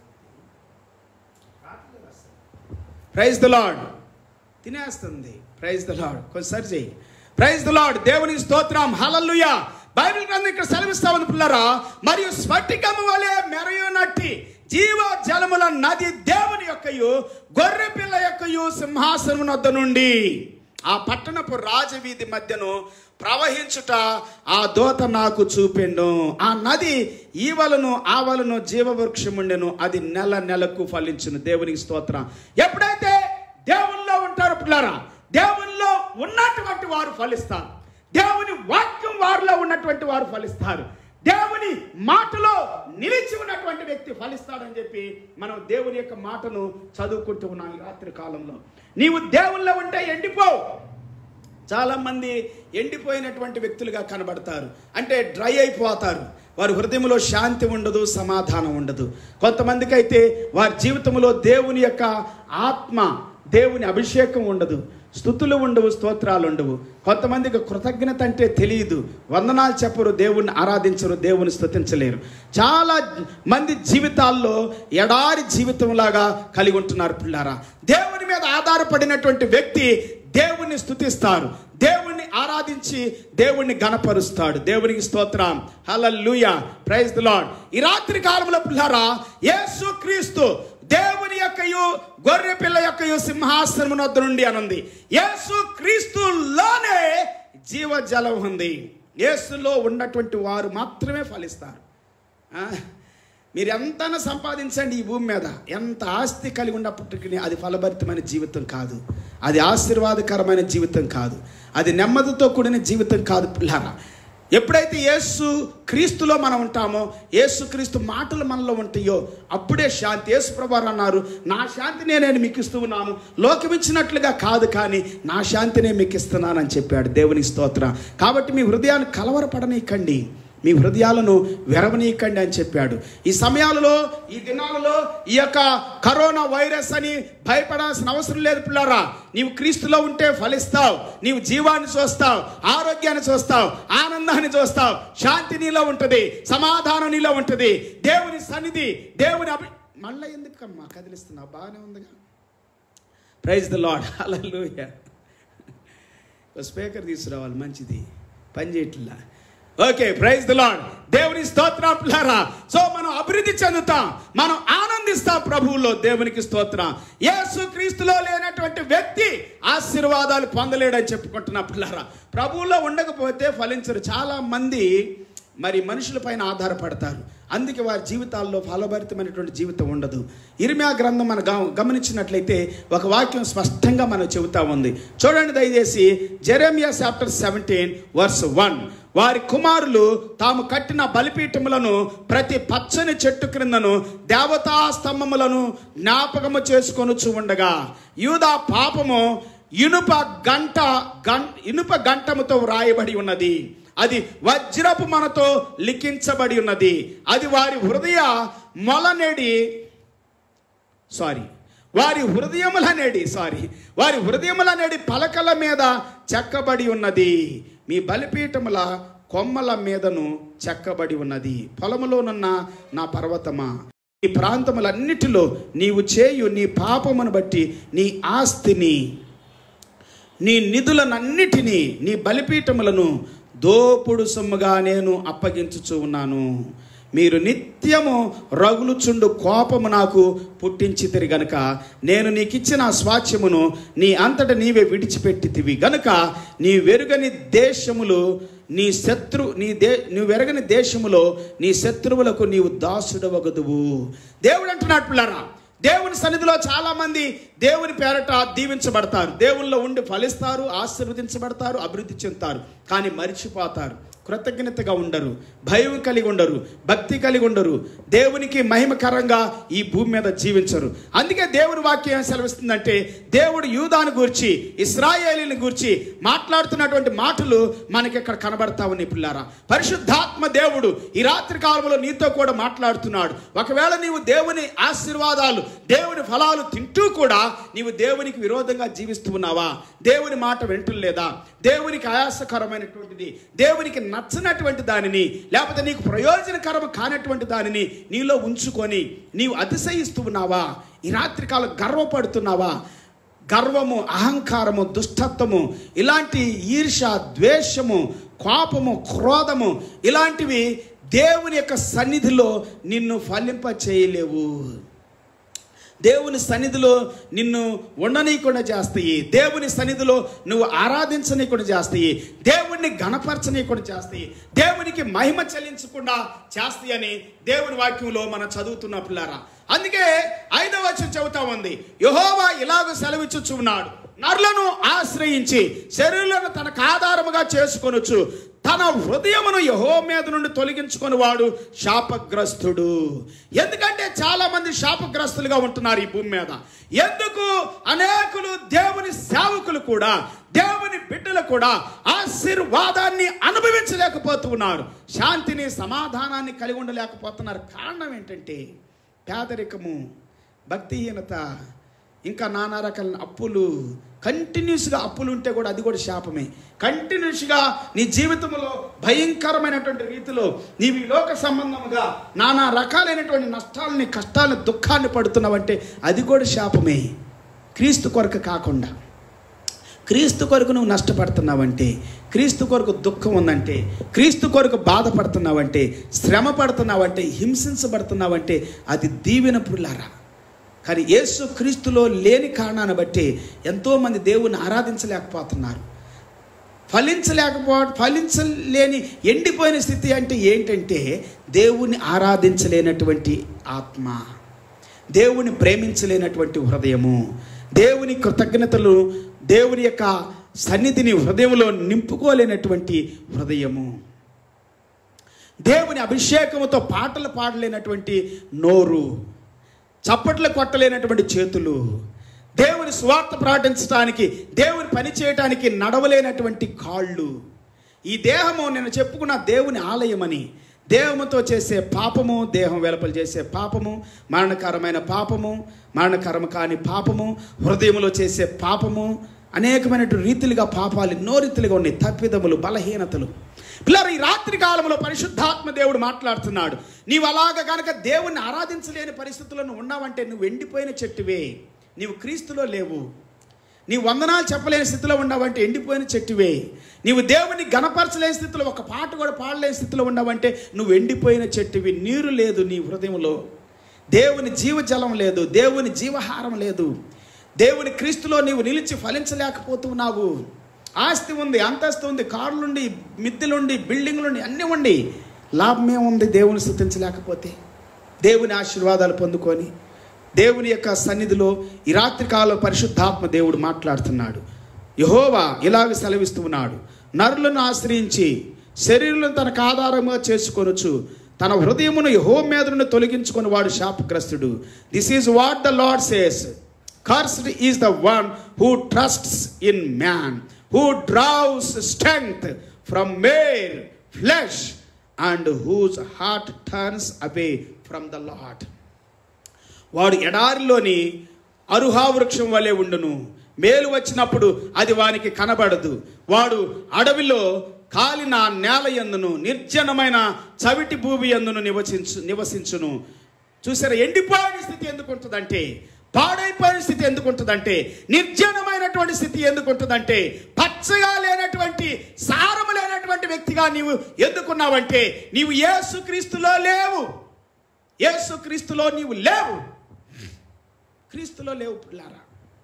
ప్రైజ్ ద లార్డ్ తినేస్తుంది ప్రైజ్ ద లార్డ్ కొంచెం సరి చేయి ప్రైజ్ ద లార్డ్ దేవుని స్తోత్రం హల్లెలూయా బైబిల్ గ్రంథం ఇక్కడ సెలవిస్తా ఉంది పిల్లరా మరియు స్ఫటికము వలె మెరయునట్టి జీవ జలముల నది దేవుని యొక్కయు గొర్రె పిల్ల యొక్కయు సింహాసనం వద్ద నుండి ఆ పట్టణపు రాజవీధి మధ్యను ప్రవహించుట ఆ దోత నాకు చూపెండు ఆ నది ఈవలను ఆవలను జీవవృక్షముండెను అది నెల నెలకు ఫలించును దేవునికి స్తోత్రం ఎప్పుడైతే దేవుల్లో ఉంటారు పిల్లరా దేవుల్లో ఉన్నటువంటి వారు ఫలిస్తారు దేవుని వాక్యం వారిలో ఉన్నటువంటి వారు ఫలిస్తారు దేవుని మాటలో నిలిచి ఉన్నటువంటి వ్యక్తి ఫలిస్తాడని చెప్పి మనం దేవుని యొక్క మాటను చదువుకుంటూ ఉన్నాం ఈ రాత్రి కాలంలో నీవు దేవుల్లో ఉంటే ఎండిపోవు చాలా మంది ఎండిపోయినటువంటి వ్యక్తులుగా కనబడతారు అంటే డ్రై అయిపోతారు వారి హృదయంలో శాంతి ఉండదు సమాధానం ఉండదు కొంతమందికి అయితే వారి జీవితంలో దేవుని యొక్క ఆత్మ దేవుని అభిషేకం ఉండదు స్థుతులు ఉండవు స్తోత్రాలు ఉండవు కొంతమందికి కృతజ్ఞత అంటే తెలియదు వందనాలు చెప్పరు దేవుణ్ణి ఆరాధించరు దేవుని స్తుతించలేరు చాలా మంది జీవితాల్లో ఎడారి జీవితంలాగా కలిగి ఉంటున్నారు పిల్లారా దేవుని మీద ఆధారపడినటువంటి వ్యక్తి దేవుణ్ణి స్తుతిస్తారు దేవుణ్ణి ఆరాధించి దేవుణ్ణి గణపరుస్తాడు దేవునికి స్తోత్రం హల్లెలూయ ప్రైజ్ ది లార్డ్ ఈ రాత్రి కాలంలో పిల్లారా యేసు క్రీస్తు దేవుని యొక్కయు గొర్రె పిల్ల యొక్కయు సింహాసనం వద్ద నుండి అనుంది యేసు క్రీస్తులోనే జీవజలం ఉంది యేసులో ఉన్నటువంటి వారు మాత్రమే ఫలిస్తారు ఆ, మీరు ఎంతైనా సంపాదించండి ఈ భూమి మీద ఎంత ఆస్తి కలిగి ఉన్నప్పటికీ అది ఫలభరితమైన జీవితం కాదు అది ఆశీర్వాదకరమైన జీవితం కాదు అది నెమ్మదితో కూడిన జీవితం కాదు పిల్లారా ఎప్పుడైతే యేసు క్రీస్తులో మనం ఉంటామో యేసు క్రీస్తు మాటలు మనలో ఉంటాయో అప్పుడే శాంతి యేసు ప్రభారు అన్నారు నా శాంతినే నేను మీకు ఇస్తూ ఉన్నాను లోకమిచ్చినట్లుగా కాదు కానీ నా శాంతినే మీకు ఇస్తున్నానని చెప్పాడు దేవుని స్తోత్రం కాబట్టి మీ హృదయాన్ని కలవరపడనీకండి మీ హృదయాలను వెరవనీయకండి అని చెప్పాడు ఈ సమయాలలో ఈ దినాలలో ఈ యొక్క కరోనా వైరస్ అని భయపడాల్సిన అవసరం లేదు పిల్లరా నీవు క్రీస్తులో ఉంటే ఫలిస్తావు నీవు జీవాన్ని చూస్తావు ఆరోగ్యాన్ని చూస్తావు ఆనందాన్ని చూస్తావు శాంతి నీలో ఉంటుంది సమాధానం నీలో ఉంటుంది దేవుని సన్నిధి దేవుని అభి మళ్ళీ ఎందుకమ్మా కదిలిస్తున్నావు బాగానే ఉందిగా ప్రైజ్ ద లాడ్ హల్లెలూయా ఓ స్పీకర్ తీసుకురావాలి మంచిది పని చేయట్లా ఓకే ప్రైజ్ ద లాడ్ దేవుని స్తోత్రం పిల్లారా సో మనం అభివృద్ధి చెందుతాం మనం ఆనందిస్తాం ప్రభువులో దేవునికి స్తోత్రం యేసు క్రీస్తులో లేనటువంటి వ్యక్తి ఆశీర్వాదాలు పొందలేడని చెప్పుకుంటున్నా పిల్లారా ప్రభువులో ఉండకపోతే ఫలించరు చాలా మంది మరి మనుషుల పైన ఆధారపడతారు అందుకే వారి జీవితాల్లో ఫలభరితమైనటువంటి జీవితం ఉండదు ఇర్మియా గ్రంథం మనం గమ- గమనించినట్లయితే ఒక వాక్యం స్పష్టంగా మనం చెబుతా ఉంది చూడండి దయచేసి Jeremiah chapter seventeen verse one వారి కుమారులు తాము కట్టిన బలిపీఠములను ప్రతి పచ్చని చెట్టు క్రిందను దేవతా స్తంభములను జ్ఞాపకము చేసుకొనుచు ఉండగా యూదా పాపము ఇనుప గంట గం ఇనుప గంటముతో వ్రాయబడి ఉన్నది అది వజ్రపు మనతో లిఖించబడి ఉన్నది అది వారి హృదయ మొలనేడి సారీ వారి హృదయములనేడి సారీ వారి హృదయములనేడి పలకల మీద చెక్కబడి ఉన్నది మీ బలిపీఠముల కొమ్మల మీదను చెక్కబడి ఉన్నది పొలములోనున్న నా పర్వతమా ఈ ప్రాంతములన్నిటిలో నీవు చేయు నీ పాపమును బట్టి నీ ఆస్తిని నీ నిధులనన్నిటినీ నీ బలిపీఠములను దోపుడు సొమ్ముగా నేను అప్పగించుచూ ఉన్నాను మీరు నిత్యము రగులుచుండు కోపము నాకు పుట్టించితిరి గనుక నేను నీకు ఇచ్చిన ఆ స్వాచ్యమును నీ అంతట నీవే విడిచిపెట్టితివి గనుక నీ వెరుగని దేశములు నీ శత్రు నీ దే నువ్వు వెరగని దేశములో నీ శత్రువులకు నీవు దాసుడవగదువు దేవుడు అంటున్నాడు పిల్లరా దేవుని సన్నిధిలో చాలా మంది దేవుని పేరట దీవించబడతారు దేవుల్లో ఉండి ఫలిస్తారు ఆశీర్వదించబడతారు అభివృద్ధి చెందుతారు కానీ మరిచిపోతారు కృతజ్ఞతగా ఉండరు భయం కలిగి ఉండరు భక్తి కలిగి ఉండరు దేవునికి మహిమకరంగా ఈ భూమి మీద జీవించరు అందుకే దేవుని వాక్యం ఏం సెలవిస్తుందంటే దేవుడు యూదాను గూర్చి ఇస్రాయేలీని గూర్చి మాట్లాడుతున్నటువంటి మాటలు మనకి ఇక్కడ కనబడతా ఉన్నాయి పిల్లారా పరిశుద్ధాత్మ దేవుడు ఈ రాత్రి కాలంలో నీతో కూడా మాట్లాడుతున్నాడు ఒకవేళ నీవు దేవుని ఆశీర్వాదాలు దేవుని ఫలాలు తింటూ కూడా నీవు దేవునికి విరోధంగా జీవిస్తూ ఉన్నావా దేవుని మాట వింటలేదా దేవునికి ఆయాసకరమైనటువంటిది దేవునికి నచ్చనటువంటి దానిని లేకపోతే నీకు ప్రయోజనకరం కానటువంటి దానిని నీలో ఉంచుకొని నీవు అతిశయిస్తూ ఉన్నావా ఈ రాత్రికాలం గర్వపడుతున్నావా గర్వము అహంకారము దుష్టత్వము ఇలాంటి ఈర్ష ద్వేషము కోపము క్రోధము ఇలాంటివి దేవుని యొక్క సన్నిధిలో నిన్ను ఫలింప చేయలేవు దేవుని సన్నిధిలో నిన్ను ఉండనీయకుండా చేస్తాయి దేవుని సన్నిధిలో నువ్వు ఆరాధించనీయకుండా చేస్తాయి దేవుణ్ణి గణపరచనీయకుండా చేస్తాయి దేవునికి మహిమ చెల్లించకుండా చేస్తాయి అని దేవుని వాక్యంలో మనం చదువుతున్న పిల్లారా అందుకే ఐదవ వచనం చెబుతా ఉంది యహోవా ఇలాగ సెలవిచ్చుచు ఉన్నాడు నరులను ఆశ్రయించి శరీరాలను తనకు ఆధారముగా చేసుకొనొచ్చు తన హృదయమును యహో మీద నుండి తొలగించుకొని వాడు శాపగ్రస్తుడు ఎందుకంటే చాలా మంది శాపగ్రస్తులుగా ఉంటున్నారు ఈ భూమి మీద ఎందుకు అనేకులు దేవుని సేవకులు కూడా దేవుని బిడ్డలు కూడా ఆశీర్వాదాన్ని అనుభవించలేకపోతున్నారు శాంతిని సమాధానాన్ని కలిగి ఉండలేకపోతున్నారు కారణం ఏంటంటే పేదరికము భక్తిహీనత ఇంకా నానా రకాల అప్పులు కంటిన్యూస్గా అప్పులు ఉంటే కూడా అది కూడా శాపమే కంటిన్యూస్గా నీ జీవితంలో భయంకరమైనటువంటి రీతిలో నీవు ఈ లోక సంబంధముగా నానా రకాలైనటువంటి నష్టాలని కష్టాలని దుఃఖాన్ని పడుతున్నావంటే అది కూడా శాపమే క్రీస్తు కొరకు కాకుండా క్రీస్తు కొరకు నువ్వు నష్టపడుతున్నావంటే క్రీస్తు కొరకు దుఃఖం ఉందంటే క్రీస్తు కొరకు బాధపడుతున్నావంటే శ్రమ పడుతున్నావంటే హింసించబడుతున్నావంటే అది దీవెన పుల్లారా కానీ యేసు క్రీస్తులో లేని కారణాన్ని బట్టి ఎంతోమంది దేవుని ఆరాధించలేకపోతున్నారు ఫలించలేకపో ఫలించలేని ఎండిపోయిన స్థితి అంటే ఏంటంటే దేవుని ఆరాధించలేనటువంటి ఆత్మ దేవుని ప్రేమించలేనటువంటి హృదయము దేవుని కృతజ్ఞతలు దేవుని యొక్క సన్నిధిని హృదయంలో నింపుకోలేనటువంటి హృదయము దేవుని అభిషేకముతో పాటలు పాడలేనటువంటి నోరు చప్పట్లు కొట్టలేనటువంటి చేతులు దేవుని స్వార్థ ప్రకటించడానికి దేవుని పని చేయటానికి నడవలేనటువంటి కాళ్ళు ఈ దేహము నేను చెప్పుకున్న దేవుని ఆలయమని దేహముతో చేసే పాపము దేహం వెలుపల చేసే పాపము మరణకరమైన పాపము మరణకరము కాని పాపము హృదయంలో చేసే పాపము అనేకమైనటువంటి రీతిలుగా పాపాలు ఎన్నో రీతిలుగా ఉన్నాయి తప్పిదములు బలహీనతలు పిల్లలు ఈ రాత్రి కాలంలో పరిశుద్ధాత్మ దేవుడు మాట్లాడుతున్నాడు నీవు అలాగ కనుక దేవుణ్ణి ఆరాధించలేని పరిస్థితుల్లో నువ్వు ఉన్నావంటే నువ్వు ఎండిపోయిన చెట్టువే నీవు క్రీస్తులో లేవు నీ వందనాలు చెప్పలేని స్థితిలో ఉన్నావంటే ఎండిపోయిన చెట్టువే నీవు దేవుని గణపరచలేని స్థితిలో ఒక పాట కూడా పాడలేని స్థితిలో ఉన్నావంటే నువ్వు ఎండిపోయిన చెట్టువి నీరు లేదు నీ హృదయంలో దేవుని జీవజలం లేదు దేవుని జీవహారం లేదు దేవుని క్రీస్తులో నీవు నిలిచి ఫలించలేకపోతున్నావు ఆస్తి ఉంది అంతస్తు ఉంది కార్లుండి మిద్దెలుండి బిల్డింగ్లుండి అన్నీ ఉండి లాభమే ఉంది దేవుని స్థుతించలేకపోతే దేవుని ఆశీర్వాదాలు పొందుకొని దేవుని యొక్క సన్నిధిలో ఈ రాత్రికాల పరిశుద్ధాత్మ దేవుడు మాట్లాడుతున్నాడు యహోవా ఇలాగ సెలవిస్తూ ఉన్నాడు నరులను ఆశ్రయించి శరీరం తనకు ఆధారంగా చేసుకొనొచ్చు తన హృదయమును యహో మీద నుండి తొలగించుకొని వాడు శాపగ్రస్తుడు this is what the Lord says cursed is the one who trusts in man who draws strength from mere flesh and whose heart turns away from the Lord వాడు ఎడారిలోని అరుహా వృక్షం వలె ఉండును మేలు వచ్చినప్పుడు అది వానికి కనబడదు వాడు అడవిలో కాలిన నేల ఎందును నిర్జనమైన చవిటి భూమి ఎందును నివసించు నివసించును చూసారా ఎండిపోయిన స్థితి ఎందుకు ఉంటుందంటే పాడైపోయిన స్థితి ఎందుకు ఉంటుందంటే నిర్జనమైనటువంటి స్థితి ఎందుకు ఉంటుందంటే పచ్చగా లేనటువంటి సారము లేనటువంటి వ్యక్తిగా నీవు ఎందుకున్నావంటే నీవు యేసు క్రీస్తులో లేవు యేసు క్రీస్తులో నీవు లేవు క్రీస్తులో లేవు పిల్లారా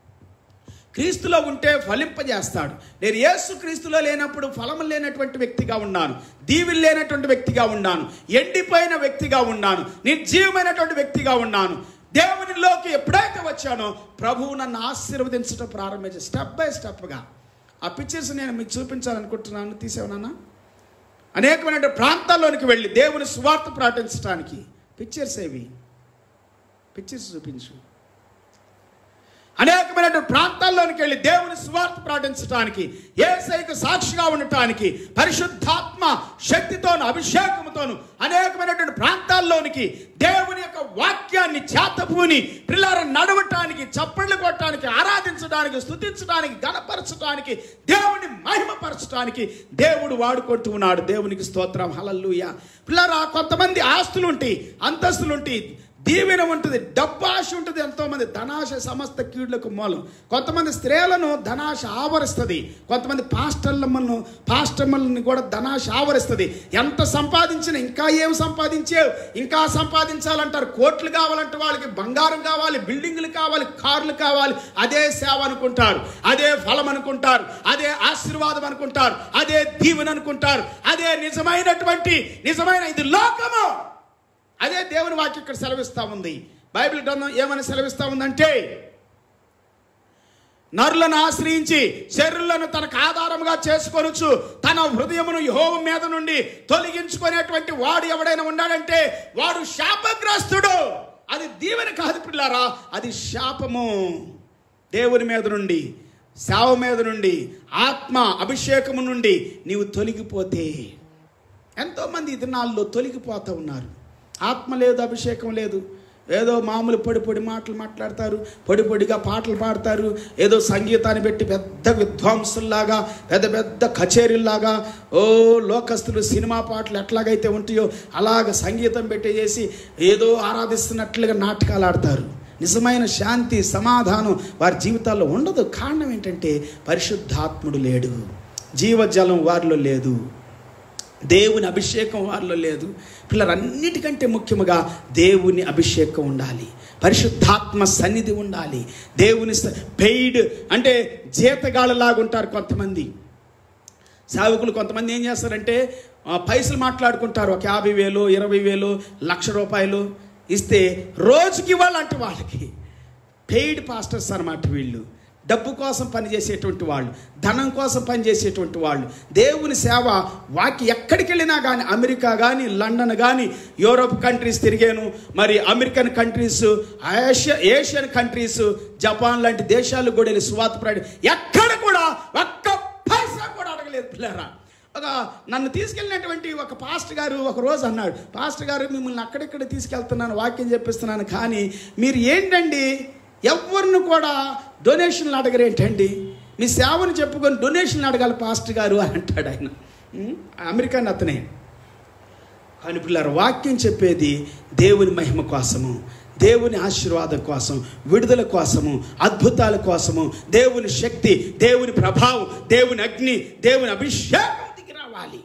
క్రీస్తులో ఉంటే ఫలింపజేస్తాడు నేను యేసు క్రీస్తులో లేనప్పుడు ఫలం లేనటువంటి వ్యక్తిగా ఉన్నాను దీవులు లేనటువంటి వ్యక్తిగా ఉన్నాను ఎండిపోయిన వ్యక్తిగా ఉన్నాను నిర్జీవమైనటువంటి వ్యక్తిగా ఉన్నాను దేవునిలోకి ఎప్పుడైతే వచ్చానో ప్రభువు నన్ను ఆశీర్వదించడం ప్రారంభించి స్టెప్ బై స్టెప్గా ఆ పిక్చర్స్ నేను మీకు చూపించాలనుకుంటున్నాను తీసేవనా అనేకమైన ప్రాంతాల్లోనికి వెళ్ళి దేవుని స్వార్థ ప్రకటించడానికి పిక్చర్స్ ఏవి పిక్చర్స్ చూపించు అనేకమైన ప్రాంతాల్లోనికి వెళ్ళి దేవుని స్వార్థ ప్రకటించడానికి ఏసైకు సాక్షిగా ఉండటానికి పరిశుద్ధాత్మ శక్తితోను అభిషేకంతోను అనేకమైనటువంటి ప్రాంతాల్లోనికి దేవుని యొక్క వాక్యాన్ని చేతపూని పిల్లల నడవటానికి చప్పట్లు కొట్టడానికి ఆరాధించడానికి స్తుతించడానికి గణపరచడానికి దేవుని మహిమపరచడానికి దేవుడు వాడుకుంటూ ఉన్నాడు దేవునికి స్తోత్రం హలల్లుయ పిల్లరా కొంతమంది ఆస్తులుంటి అంతస్తులుంటి దీవెన ఉంటుంది డబ్బాశ ఉంటుంది ఎంతోమంది ధనాశ సమస్త కీడులకు మూలం కొంతమంది స్త్రీలను ధనాశ ఆవరిస్తుంది కొంతమంది పాస్టర్లమ్మలను పాస్టర్మల్ని కూడా ధనాశ ఆవరిస్తుంది ఎంత సంపాదించినా ఇంకా ఏం సంపాదించావు ఇంకా సంపాదించాలంటారు కోట్లు కావాలంటే వాళ్ళకి బంగారం కావాలి బిల్డింగ్లు కావాలి కార్లు కావాలి అదే సేవ అనుకుంటారు అదే ఫలం అనుకుంటారు అదే ఆశీర్వాదం అనుకుంటారు అదే దీవెన అనుకుంటారు అదే నిజమైనటువంటి నిజమైన ఇది లోకము అదే దేవుని వాక్యం ఇక్కడ సెలవిస్తా ఉంది బైబిల్ గ్రంథం ఏమని సెలవిస్తా ఉందంటే నరులను ఆశ్రయించి శరీరులను తనకు ఆధారంగా చేసుకొనొచ్చు తన హృదయమును యహోవ మీద నుండి తొలగించుకునేటువంటి వాడు ఎవడైనా ఉన్నాడంటే వాడు శాపగ్రస్తుడు అది దీవెన కాదు పిల్లారా అది శాపము దేవుని మీద నుండి సేవ మీద నుండి ఆత్మ అభిషేకము నుండి నీవు తొలగిపోతే ఎంతోమంది ఈ దినాల్లో తొలగిపోతూ ఉన్నారు ఆత్మ లేదు అభిషేకం లేదు ఏదో మామూలు పొడి పొడి మాటలు మాట్లాడతారు పొడి పొడిగా పాటలు పాడతారు ఏదో సంగీతాన్ని పెట్టి పెద్ద విద్వాంసుల్లాగా పెద్ద పెద్ద కచేరీల్లాగా ఓ లోకస్తులు సినిమా పాటలు ఎట్లాగైతే ఉంటాయో అలాగ సంగీతం పెట్టేసి ఏదో ఆరాధిస్తున్నట్లుగా నాటకాలు ఆడతారు నిజమైన శాంతి సమాధానం వారి జీవితాల్లో ఉండదు కారణం ఏంటంటే పరిశుద్ధాత్ముడు లేడు జీవజలం వారిలో లేదు దేవుని అభిషేకం వారిలో లేదు పిల్లలన్నిటికంటే ముఖ్యముగా దేవుని అభిషేకం ఉండాలి పరిశుద్ధాత్మ సన్నిధి ఉండాలి దేవుని పెయిడ్ అంటే జీతగాళ్ళలాగా ఉంటారు కొంతమంది సేవకులు కొంతమంది ఏం చేస్తారంటే ఆ, పైసలు మాట్లాడుకుంటారు ఒక యాభై వేలు ఇరవై వేలు లక్ష రూపాయలు ఇస్తే రోజుకి వాళ్ళంటే వాళ్ళకి పెయిడ్ పాస్టర్స్ అన్నమాట వీళ్ళు డబ్బు కోసం పనిచేసేటువంటి వాళ్ళు ధనం కోసం పనిచేసేటువంటి వాళ్ళు దేవుని సేవ వాకి ఎక్కడికి వెళ్ళినా కానీ అమెరికా కానీ లండన్ కానీ యూరోప్ కంట్రీస్ తిరిగాను మరి American countries Asia Asian countries Japan లాంటి దేశాలకు కూడా వెళ్ళి సువాత ప్రయాణం ఎక్కడ కూడా ఒక్క పైసా కూడా అడగలేదు పిల్లరా ఒక నన్ను తీసుకెళ్ళినటువంటి ఒక పాస్టర్ గారు ఒక రోజు అన్నాడు పాస్టర్ గారు మిమ్మల్ని అక్కడిక్కడ తీసుకెళ్తున్నాను వాక్యం చెప్పిస్తున్నాను కానీ మీరు ఏంటండి ఎవరిని కూడా డొనేషన్లు అడగరేంటండి మీ సేవను చెప్పుకొని డొనేషన్లు అడగాలి పాస్టర్ గారు అని అంటాడు ఆయన ఉం? అమెరికన్ అతనే కానీ పిల్లలు వాక్యం చెప్పేది దేవుని మహిమ కోసము దేవుని ఆశీర్వాదం కోసం విడుదల కోసము అద్భుతాల కోసము దేవుని శక్తి దేవుని ప్రభావం దేవుని అగ్ని దేవుని అభిషేకం దిగి రావాలి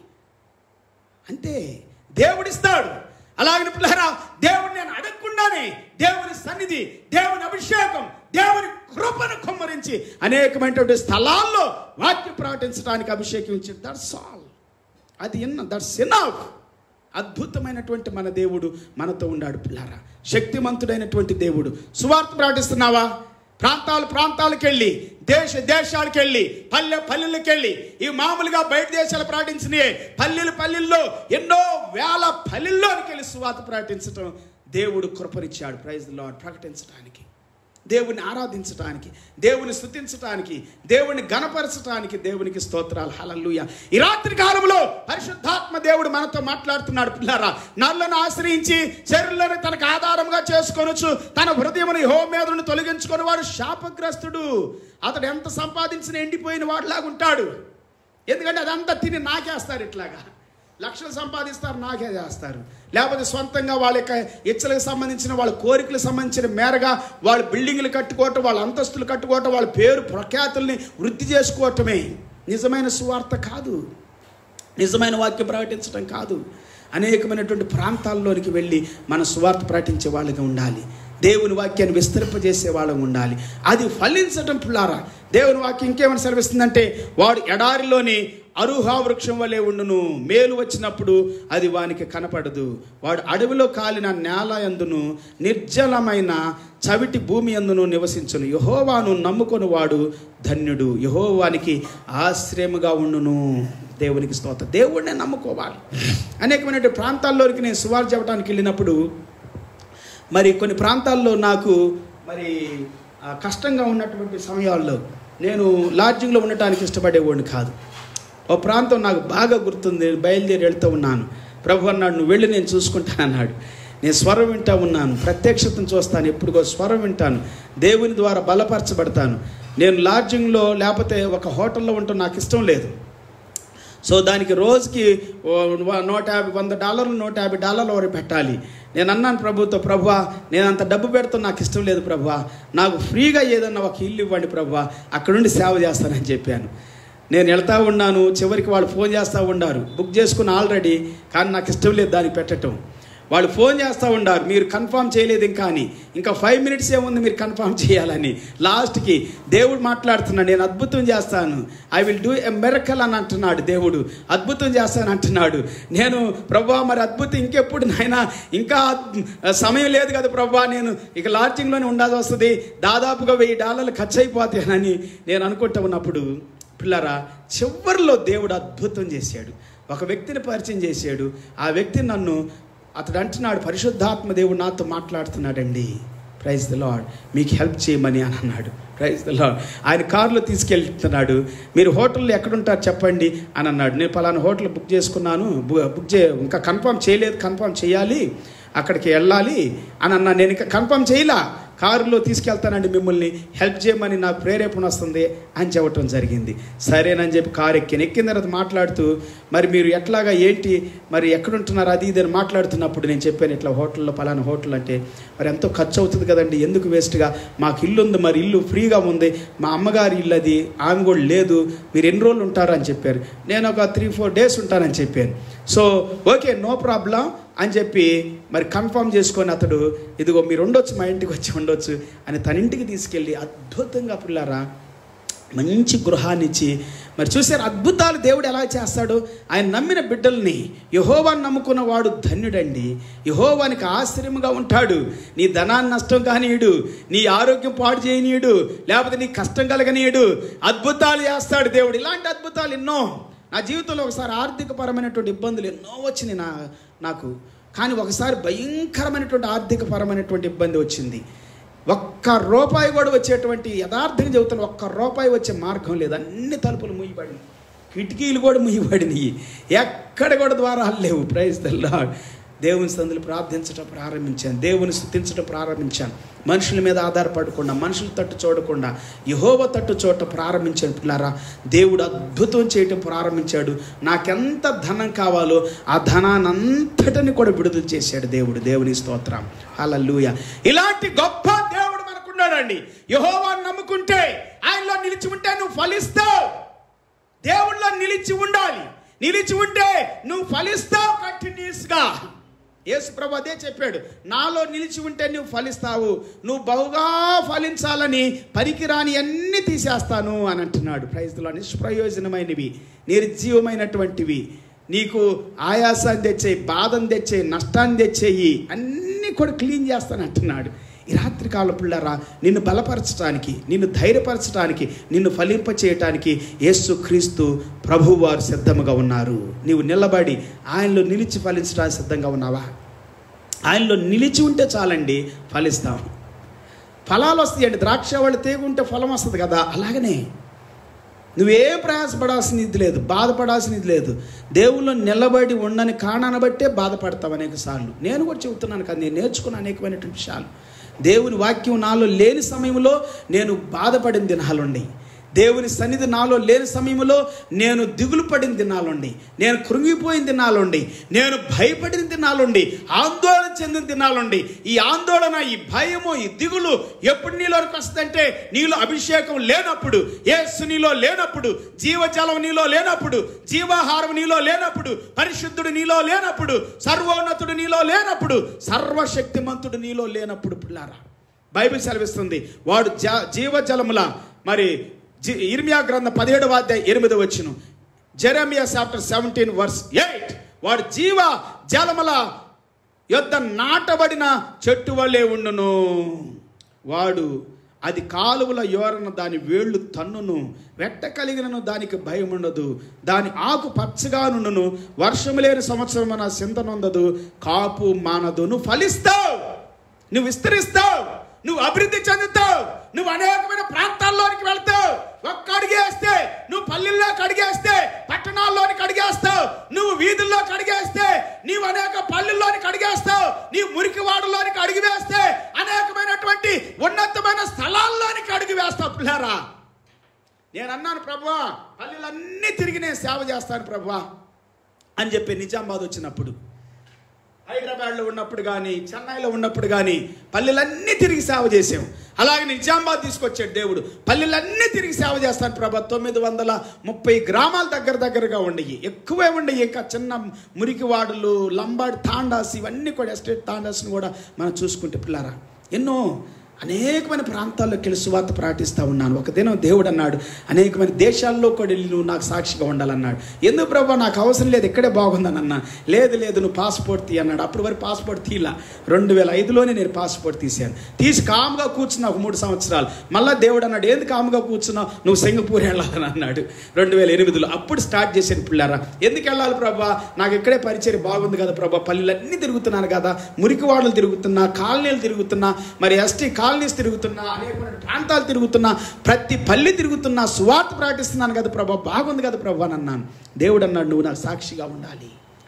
అంతే దేవుడిస్తాడు అలాగే పిల్లరా దేవుడు నేను అడగకుండానే దేవుని సన్నిధి దేవుని అభిషేకం దేవుని కృపను కుమ్మరించి అనేకమైనటువంటి స్థలాల్లో వాక్యం ప్రకటించడానికి అభిషేకించి దట్స్ ఆల్ అది ఇన్న దట్స్ ఇనఫ్ అద్భుతమైనటువంటి మన దేవుడు మనతో ఉన్నాడు పిల్లారా శక్తిమంతుడైనటువంటి దేవుడు సువార్త ప్రకటిస్తున్నావా ప్రాంతాలు ప్రాంతాలకు వెళ్ళి దేశ దేశాలకు వెళ్ళి పల్లె పల్లెలకు వెళ్ళి ఈ మామూలుగా బయట దేశాలు ప్రకటించినవి పల్లెలు పల్లెల్లో ఎన్నో వేల పల్లెల్లోనికి వెళ్ళి సువార్త ప్రకటించడం దేవుడు కృపనిచ్చాడు ప్రైజ్ లాడ్ ప్రకటించడానికి దేవుని ఆరాధించటానికి దేవుని స్థుతించటానికి దేవుని గణపరచటానికి దేవునికి స్తోత్రాలు హలల్లుయ ఈ రాత్రి కాలంలో పరిశుద్ధాత్మ దేవుడు మనతో మాట్లాడుతున్నాడు పిల్లారా నల్లను ఆశ్రయించి శరీరాన్ని తనకు ఆధారంగా చేసుకొనొచ్చు తన హృదయముని హోమేదను తొలగించుకొని వాడు శాపగ్రస్తుడు అతడు ఎంత సంపాదించిన ఎండిపోయిన వాడిలాగా ఉంటాడు ఎందుకంటే అదంతా తిని నాకేస్తారు ఇట్లాగా లక్షలు సంపాదిస్తారు నాకే చేస్తారు లేకపోతే సొంతంగా వాళ్ళ యొక్క ఇచ్చలకు సంబంధించిన వాళ్ళ కోరికలకు సంబంధించిన మేరగా వాళ్ళ బిల్డింగ్లు కట్టుకోవటం వాళ్ళ అంతస్తులు కట్టుకోవటం వాళ్ళ పేరు ప్రఖ్యాతుల్ని వృద్ధి చేసుకోవటమే నిజమైన సువార్త కాదు నిజమైన వాక్యం ప్రకటించడం కాదు అనేకమైనటువంటి ప్రాంతాల్లోనికి వెళ్ళి మన సువార్త ప్రకటించే వాళ్ళగా ఉండాలి దేవుని వాక్యాన్ని విస్తరింపజేసే వాళ్ళం ఉండాలి అది ఫలించటం పుల్లారా దేవుని వాక్యం ఇంకేమని సెలవిస్తుందంటే వాడు ఎడారిలోని అరుహా వృక్షం వలె ఉండును మేలు వచ్చినప్పుడు అది వానికి కనపడదు వాడు అడవిలో కాలిన నేల ఎందును నిర్జలమైన చవిటి భూమి ఎందును నివసించును యహోవాను నమ్ముకొని వాడు ధన్యుడు యహోవానికి ఆశ్రయముగా ఉండును దేవునికి స్తోత్ర దేవుడినే నమ్ముకోవాలి అనేకమైన ప్రాంతాల్లోనికి నేను సువార్ చెప్పడానికి వెళ్ళినప్పుడు మరి కొన్ని ప్రాంతాల్లో నాకు మరి ఆ, కష్టంగా ఉన్నటువంటి సమయాల్లో నేను లాడ్జింగ్లో ఉండటానికి ఇష్టపడేవాడిని కాదు ఓ ప్రాంతం నాకు బాగా గుర్తుంది బయలుదేరి వెళ్తూ ఉన్నాను ప్రభు అన్నాడు నువ్వు వెళ్ళి నేను చూసుకుంటాను అన్నాడు నేను స్వరం వింటా ఉన్నాను ప్రత్యక్షతను చూస్తాను ఎప్పుడుగో స్వరం వింటాను దేవుని ద్వారా బలపరచబడతాను నేను లాడ్జింగ్లో లేకపోతే ఒక హోటల్లో ఉండటం నాకు ఇష్టం లేదు సో దానికి రోజుకి ఓ నూట యాభై వంద డాలర్లు నూట యాభై డాలర్లు వరకు పెట్టాలి నేను అన్నాను ప్రభుతో ప్రభువా నేను అంత డబ్బు పెడతాను నాకు ఇష్టం లేదు ప్రభువా నాకు ఫ్రీగా ఏదన్నా ఒక ఇల్లు ఇవ్వండి ప్రభువా అక్కడ నుండి సేవ చేస్తానని చెప్పాను నేను వెళ్తా ఉన్నాను చివరికి వాళ్ళు ఫోన్ చేస్తూ ఉన్నారు బుక్ చేసుకుని ఆల్రెడీ కానీ నాకు ఇష్టం లేదు దానికి పెట్టడం వాళ్ళు ఫోన్ చేస్తూ ఉండారు మీరు కన్ఫర్మ్ చేయలేదు ఇంకా అని ఇంకా ఫైవ్ మినిట్స్ ఏముంది మీరు కన్ఫర్మ్ చేయాలని లాస్ట్కి దేవుడు మాట్లాడుతున్నాడు నేను అద్భుతం చేస్తాను I will do a miracle అని అంటున్నాడు దేవుడు అద్భుతం చేస్తాను అంటున్నాడు నేను ప్రభా మరి అద్భుతం ఇంకెప్పుడు నాయన ఇంకా సమయం లేదు కదా ప్రభా నేను ఇక లాడ్జింగ్లోనే ఉండాల్సి వస్తుంది దాదాపుగా వెయ్యి డాలర్లు ఖర్చు అయిపోతానని నేను అనుకుంటా ఉన్నప్పుడు పిల్లరా చివరిలో దేవుడు అద్భుతం చేశాడు ఒక వ్యక్తిని పరిచయం చేశాడు ఆ వ్యక్తి నన్ను అతడు అంటున్నాడు పరిశుద్ధాత్మ దేవుడు నాతో మాట్లాడుతున్నాడండి ప్రైజ్ ద లాడ్ మీకు హెల్ప్ చేయమని అని అన్నాడు ప్రైజ్ ద లాడ్ ఆయన కారులో తీసుకెళ్తున్నాడు మీరు హోటల్లో ఎక్కడుంటారు చెప్పండి అని అన్నాడు నేను పలానా హోటల్ బుక్ చేసుకున్నాను బు- బుక్ చే ఇంకా కన్ఫర్మ్ చేయలేదు కన్ఫర్మ్ చేయాలి అక్కడికి వెళ్ళాలి అని అన్నా నేను ఇంకా కన్ఫర్మ్ చేయలా కారులో తీసుకెళ్తానండి మిమ్మల్ని హెల్ప్ చేయమని నాకు ప్రేరేపణ వస్తుంది అని చెప్పటం జరిగింది సరేనని చెప్పి కారు ఎక్కిన ఎక్కిన తర్వాత మాట్లాడుతూ మరి మీరు ఎట్లాగా ఏంటి మరి ఎక్కడుంటున్నారు అది ఇది అని మాట్లాడుతున్నప్పుడు నేను చెప్పాను ఇట్లా హోటల్లో పలానా హోటల్ అంటే మరి ఎంతో ఖర్చు అవుతుంది కదండి ఎందుకు వేస్ట్గా మాకు ఇల్లు ఉంది మరి ఇల్లు ఫ్రీగా ఉంది మా అమ్మగారి ఇల్లు అది ఆమె కూడా లేదు మీరు ఎన్ని రోజులు ఉంటారు అని చెప్పారు నేను ఒక త్రీ ఫోర్ డేస్ ఉంటానని చెప్పాను సో ఓకే నో ప్రాబ్లం అని చెప్పి మరి కన్ఫర్మ్ చేసుకొని అతడు ఇదిగో మీరు ఉండొచ్చు మా ఇంటికి వచ్చి ఉండొచ్చు అని తన ఇంటికి తీసుకెళ్ళి అద్భుతంగా పిల్లారా మంచి గృహాన్ని ఇచ్చి మరి చూసారు అద్భుతాలు దేవుడు ఎలా చేస్తాడు ఆయన నమ్మిన బిడ్డల్ని యహోవాన్ని నమ్ముకున్న వాడు ధన్యుడండి యహోవానికి ఆశ్చర్యముగా ఉంటాడు నీ ధనాన్ని నష్టం కానీయుడు నీ ఆరోగ్యం పాడు చేయనీయుడు లేకపోతే నీ కష్టం కలగనీయుడు అద్భుతాలు చేస్తాడు దేవుడు ఇలాంటి అద్భుతాలు ఎన్నో నా జీవితంలో ఒకసారి ఆర్థికపరమైనటువంటి ఇబ్బందులు ఎన్నో వచ్చినాయి నా నాకు కానీ ఒకసారి భయంకరమైనటువంటి ఆర్థికపరమైనటువంటి ఇబ్బంది వచ్చింది ఒక్క రూపాయి కూడా వచ్చేటువంటి యథార్థంగా చెబుతాను ఒక్క రూపాయి వచ్చే మార్గం లేదు అన్ని తలుపులు ముయ్యబడినాయి కిటికీలు కూడా ముయ్యబడినాయి ఎక్కడ కూడా ద్వారాలు లేవు ప్రైజ్ లార్డ్ దేవుని సందులు ప్రార్థించడం ప్రారంభించాను దేవుని స్థుతించడం ప్రారంభించాను మనుషుల మీద ఆధారపడకుండా మనుషుల తట్టు చూడకుండా యహోవ తట్టు చూడటం ప్రారంభించాను పిల్లారా దేవుడు అద్భుతం చేయటం ప్రారంభించాడు నాకెంత ధనం కావాలో ఆ ధనానంతటిని కూడా విడుదల చేశాడు దేవుడు దేవుని స్తోత్రం హల్లెలూయా ఇలాంటి గొప్ప దేవుడు మనకున్నాడండి యహోవాన్ని నమ్ముకుంటే ఆయనలో నిలిచి ఉంటే నువ్వు ఫలిస్తావు దేవుళ్ళో నిలిచి ఉండాలి నిలిచి ఉంటే నువ్వు ఫలిస్తావు కంటిన్యూస్గా యేసు ప్రభు అదే చెప్పాడు నాలో నిలిచి ఉంటే నువ్వు ఫలిస్తావు నువ్వు బహుగా ఫలించాలని పనికిరాని అన్ని తీసేస్తాను అని అంటున్నాడు ప్రైజ్లో నిష్ప్రయోజనమైనవి నిర్జీవమైనటువంటివి నీకు ఆయాసాన్ని తెచ్చేయి బాధను తెచ్చేయి నష్టాన్ని తెచ్చేయి అన్నీ కూడా క్లీన్ చేస్తాను అంటున్నాడు ఈ రాత్రికాల పిల్లరా నిన్ను బలపరచడానికి నిన్ను ధైర్యపరచడానికి నిన్ను ఫలింప చేయటానికి యేసు క్రీస్తు ప్రభువారు సిద్ధముగా ఉన్నారు నీవు నిలబడి ఆయనలో నిలిచి ఫలించడానికి సిద్ధంగా ఉన్నావా ఆయనలో నిలిచి ఉంటే చాలండి ఫలిస్తాం ఫలాలు వస్తాయండి ద్రాక్ష వాళ్ళు తేగుంటే ఫలం వస్తుంది కదా అలాగనే నువ్వేం ప్రయాసపడాల్సిన ఇది లేదు బాధపడాల్సిన ఇది లేదు దేవుళ్ళు నిలబడి ఉండని కారణాన్ని బట్టే బాధపడతావు అనేక సార్లు నేను కూడా చెబుతున్నాను కదా నేను నేర్చుకున్న అనేకమైనటువంటి విషయాలు దేవుని వాక్యం నాలో లేని సమయంలో నేను బాధపడిన దినాలుండి దేవుని సన్నిధి నాలో లేని సమయంలో నేను దిగులు పడిన దినాలుండి నేను కృంగిపోయిన దినాలుండి నేను భయపడిన దినాలుండి ఆందోళన చెందిన దినాలుండి ఈ ఆందోళన ఈ భయము ఈ దిగులు ఎప్పుడు నీలోకి వస్తుందంటే నీలో అభిషేకం లేనప్పుడు యేసు నీలో లేనప్పుడు జీవజలం నీలో లేనప్పుడు జీవాహారం నీలో లేనప్పుడు పరిశుద్ధుడు నీలో లేనప్పుడు సర్వోన్నతుడు నీలో లేనప్పుడు సర్వశక్తిమంతుడు నీలో లేనప్పుడు పిల్లారా బైబిల్ సెలవిస్తుంది వాడు జ జీవజలముల మరి జి ఇర్మియా గ్రంథం పదిహేడవ అధ్యాయ ఎనిమిది వచ్చును Jeremiah chapter seventeen verse eight వాడు జీవ జలముల యొద్ద నాటబడిన చెట్టు వలె ఉండును వాడు అది కాలువల యోరన దాని వేళ్ళు తన్నును వెట్ట కలిగినను దానికి భయం ఉండదు దాని ఆకు పచ్చగా నుండును వర్షము లేని సంవత్సరం నా చింతనుందదు కాపు మానదు నువ్వు ఫలిస్తావు నువ్వు విస్తరిస్తావు నువ్వు అభివృద్ధి చెందుతావు నువ్వు అనేకమైన ప్రాంతాల్లోనికి వెళ్తావు ఒక్క అడిగేస్తే నువ్వు పల్లెల్లోకి అడిగేస్తే పట్టణాల్లోనికి అడిగేస్తావు నువ్వు వీధుల్లోకి అడిగేస్తే నీవు అనేక పల్లెల్లోనికి అడిగేస్తావు నీవు మురికివాడలోనికి అడిగి వేస్తే అనేకమైనటువంటి ఉన్నతమైన స్థలాల్లోనికి అడిగి వేస్తావు పిల్లారా నేను అన్నాను ప్రభువా పల్లెలన్నీ తిరిగి నేను సేవ చేస్తాను ప్రభువా అని చెప్పి నిజామాబాద్ వచ్చినప్పుడు హైదరాబాద్లో ఉన్నప్పుడు కానీ చెన్నైలో ఉన్నప్పుడు కానీ పల్లెలన్నీ తిరిగి సేవ చేసాం అలాగే నిజామాబాద్ తీసుకొచ్చాడు దేవుడు పల్లెలన్నీ తిరిగి సేవ చేస్తాను ప్రభా తొమ్మిది వందల ముప్పై గ్రామాల దగ్గర దగ్గరగా ఉండయి ఎక్కువే ఉండయి ఇంకా చిన్న మురికివాడలు లంబాడి తాండాస్ ఇవన్నీ కూడా ఎస్టేట్ తాండాస్ని కూడా మనం చూసుకుంటే పిల్లారా ఎన్నో అనేకమైన ప్రాంతాల్లోకి వెళ్ళి సువార్త ప్రకటిస్తూ ఉన్నాను ఒక దినం దేవుడు అన్నాడు అనేకమైన దేశాల్లో కూడా వెళ్ళి నువ్వు నాకు సాక్షిగా ఉండాలన్నాడు ఎందుకు ప్రభా నాకు అవసరం లేదు ఇక్కడే బాగుందని అన్నా లేదు లేదు నువ్వు పాస్పోర్ట్ తీ అన్నాడు అప్పుడు వరకు పాస్పోర్ట్ తీలా రెండు వేల ఐదులోనే నేను పాస్పోర్ట్ తీశాను తీసి కాముగా కూర్చున్నా ఒక మూడు సంవత్సరాలు మళ్ళీ దేవుడు అన్నాడు ఏంది కాముగా కూర్చున్నావు నువ్వు సింగపూర్ వెళ్ళాలని అన్నాడు రెండు వేల ఎనిమిదిలో అప్పుడు స్టార్ట్ చేశాను పిల్లారా ఎందుకు వెళ్ళాలి ప్రభా నాకు ఇక్కడే పరిచయం బాగుంది కదా ప్రభా పల్లెలన్నీ తిరుగుతున్నాను కదా మురికివాడలు తిరుగుతున్నా కాలనీలు తిరుగుతున్నా మరి ఎస్టీ కాలనీస్ తిరుగుతున్నా అనేకమైన ప్రాంతాలు తిరుగుతున్నా ప్రతి పల్లె తిరుగుతున్నా సువార్త ప్రకటిస్తున్నాను కదా ప్రభా బాగుంది కదా ప్రభా అని అన్నాను దేవుడు అన్నాడు నువ్వు నాకు సాక్షిగా ఉండాలి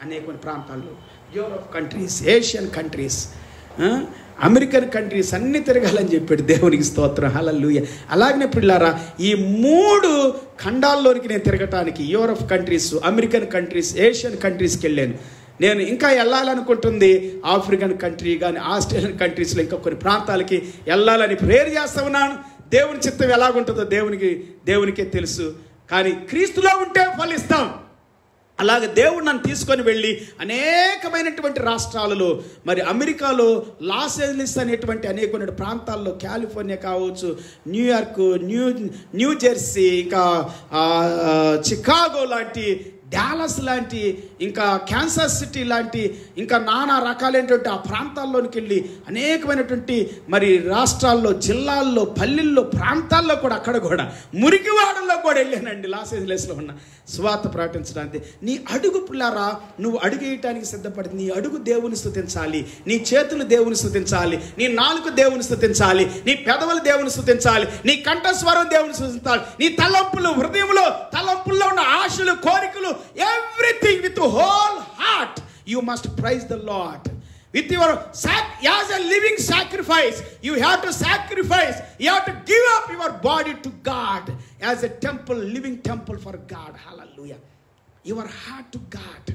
అనేక ప్రాంతాల్లో Europe countries Asian countries ah, American countries అన్ని తిరగాలని చెప్పాడు దేవునికి స్తోత్రం హలల్లుయ అలాగనే పిల్లారా ఈ మూడు ఖండాల్లోనికి నేను తిరగటానికి Europe countries American countries Asian కంట్రీస్కి వెళ్ళాను నేను ఇంకా వెళ్ళాలనుకుంటుంది ఆఫ్రికన్ కంట్రీ కానీ ఆస్ట్రేలియన్ కంట్రీస్లో ఇంకా కొన్ని ప్రాంతాలకి వెళ్ళాలని ప్రేర్ చేస్తా ఉన్నాను దేవుని చిత్తం ఎలాగుంటుందో దేవునికి దేవునికే తెలుసు కానీ క్రీస్తులో ఉంటే ఫలిస్తాం అలాగే దేవుడు నన్ను తీసుకొని వెళ్ళి అనేకమైనటువంటి రాష్ట్రాలలో మరి అమెరికాలో లాస్ ఏంజలిస్ అనేటువంటి అనేకమైన ప్రాంతాల్లో కాలిఫోర్నియా కావచ్చు న్యూయార్క్ న్యూ న్యూ జెర్సీ ఇంకా ఆ, ఆ, చికాగో లాంటి డాలస్ లాంటి ఇంకా క్యాన్సర్ సిటీ లాంటి ఇంకా నానా రకాలైనటువంటి ఆ ప్రాంతాల్లోనికి వెళ్ళి అనేకమైనటువంటి మరి రాష్ట్రాల్లో జిల్లాల్లో పల్లెల్లో ప్రాంతాల్లో కూడా అక్కడ కూడా మురికివాడల్లో కూడా వెళ్ళానండి లాస్ ఏంజలస్లో ఉన్న స్వాత ప్రకటించడానికి నీ అడుగు పిల్లారా నువ్వు అడుగేయటానికి సిద్ధపడింది నీ అడుగు దేవుని స్థుతించాలి నీ చేతులు దేవుని స్థుతించాలి నీ నాలుగు దేవుని స్థుతించాలి నీ పెదవులు దేవుని స్థుతించాలి నీ కంఠస్వరం దేవుని స్థుతించాలి నీ తలంపులు హృదయంలో తలంపుల్లో ఉన్న ఆశలు కోరికలు everything with whole heart you must praise the Lord with your sac as a living sacrifice you have to sacrifice you have to give up your body to god as a temple living temple for god hallelujah your heart to god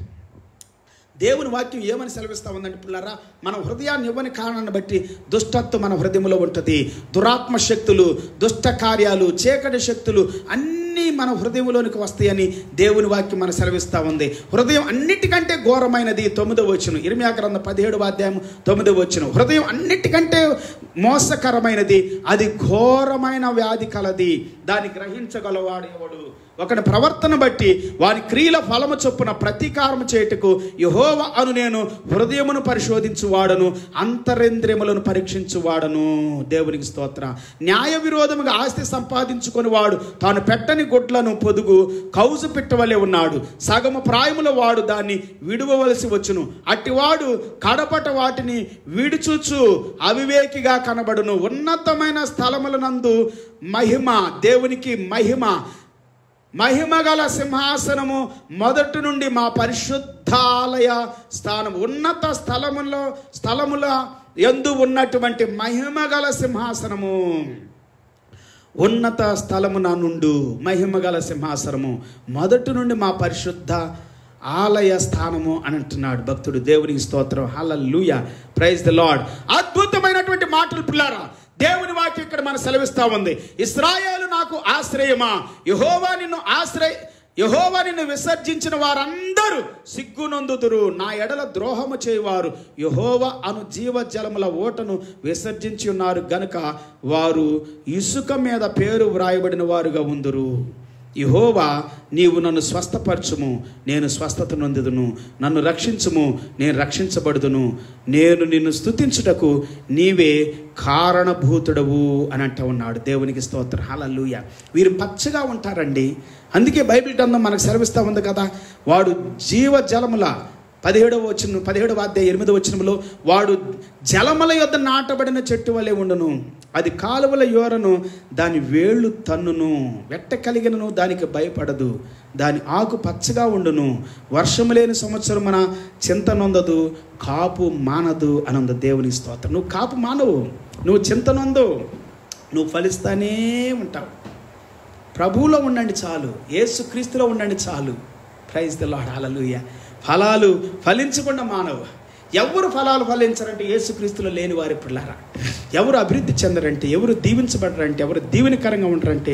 దేవుని వాక్యం ఏమని సెలవిస్తా ఉందంటే పిల్లరా మన హృదయాన్ని ఇవ్వని కారణాన్ని బట్టి దుష్టత్వం మన హృదయంలో ఉంటుంది దురాత్మ శక్తులు దుష్ట కార్యాలు చీకటి శక్తులు అన్నీ మన హృదయంలోనికి వస్తాయని దేవుని వాక్యం మన సెలవిస్తా ఉంది హృదయం అన్నిటికంటే ఘోరమైనది తొమ్మిదో వచ్చును ఇరిమియా గ్రంథం పదిహేడు అధ్యాయం తొమ్మిదో వచ్చును హృదయం అన్నిటికంటే మోసకరమైనది అది ఘోరమైన వ్యాధి కలది దాన్ని గ్రహించగలవాడు ఎవడు ఒకని ప్రవర్తన బట్టి వారి క్రియల ఫలము చొప్పున ప్రతీకారం చేయుటకు యహోవ అను నేను హృదయమును పరిశోధించువాడను అంతరేంద్రియములను పరీక్షించువాడను దేవునికి స్తోత్ర న్యాయ విరోధముగా ఆస్తి సంపాదించుకొని వాడు తాను పెట్టని గుడ్లను పొదుగు కౌజు పెట్టవలే ఉన్నాడు సగము ప్రాయముల వాడు దాన్ని విడువవలసి వచ్చును అట్టివాడు కడపట వాటిని విడుచుచు అవివేకిగా కనబడును ఉన్నతమైన స్థలములనందు మహిమ దేవునికి మహిమ మహిమగల సింహాసనము మొదటి నుండి మా పరిశుద్ధాలయ స్థానం ఉన్నత స్థలములో స్థలముల ఎందు ఉన్నటువంటి మహిమగల సింహాసనము ఉన్నత స్థలమున నుండు మహిమగల సింహాసనము మొదటి నుండి మా పరిశుద్ధ ఆలయ స్థానము అని అంటున్నాడు భక్తుడు దేవునికి స్తోత్రం హల్లెలూయా ప్రైజ్ ద లార్డ్ అద్భుతమైనటువంటి మాటలు పిల్లారా దేవుని వాక్యం ఇక్కడ మన సెలవిస్తా ఉంది ఇస్రాయేలు నాకు ఆశ్రయమా యహోవా నిన్ను ఆశ్రయ యహోవా నిన్ను విసర్జించిన వారందరూ సిగ్గునందుదురు నా ఎడల ద్రోహము చేయవారు యహోవా అను జీవజలముల ఓటను విసర్జించి ఉన్నారు గనుక వారు ఇసుక మీద పేరు వ్రాయబడిన వారుగా ఉందురు యహోవా నీవు నన్ను స్వస్థపరచుము నేను స్వస్థత నొందుదును నన్ను రక్షించుము నేను రక్షించబడుదును నేను నిన్ను స్తుతించుటకు నీవే కారణభూతుడవు అని అంటూ ఉన్నాడు దేవునికి స్తోత్రం హల్లెలూయ వీరు పచ్చగా ఉంటారండి అందుకే బైబిల్ గ్రంథం మనకు సెలవిస్తూ ఉంది కదా వాడు జీవ జలముల పదిహేడవ వచ్చిన పదిహేడవ అధ్యాయ ఎనిమిదవ వచనంలో వాడు జలముల యొద్ద నాటబడిన చెట్టు వలె ఉండును అది కాలువల యోరను దాని వేళ్ళు తన్నును వెట్ట కలిగినను దానికి భయపడదు దాని ఆకు పచ్చగా ఉండును వర్షము లేని సంవత్సరం మన చింత నొందదు కాపు మానదు అని ఉంది దేవుని స్తోత్రం నువ్వు కాపు మానవు నువ్వు చింత నొందు నువ్వు ఫలిస్తానే ఉంటావు ప్రభువులో ఉండండి చాలు యేసుక్రీస్తులో ఉండండి చాలు ప్రైజ్ ద లాడ్ హల్లెలూయ ఫలాలు ఫలించకుండా మానవు ఎవరు ఫలాలు ఫలించరంటే యేసుక్రీస్తులో లేని వారి పిల్లారా ఎవరు అభివృద్ధి చెందరంటే ఎవరు దీవించబడరంటే ఎవరు దీవెనకరంగా ఉండరంటే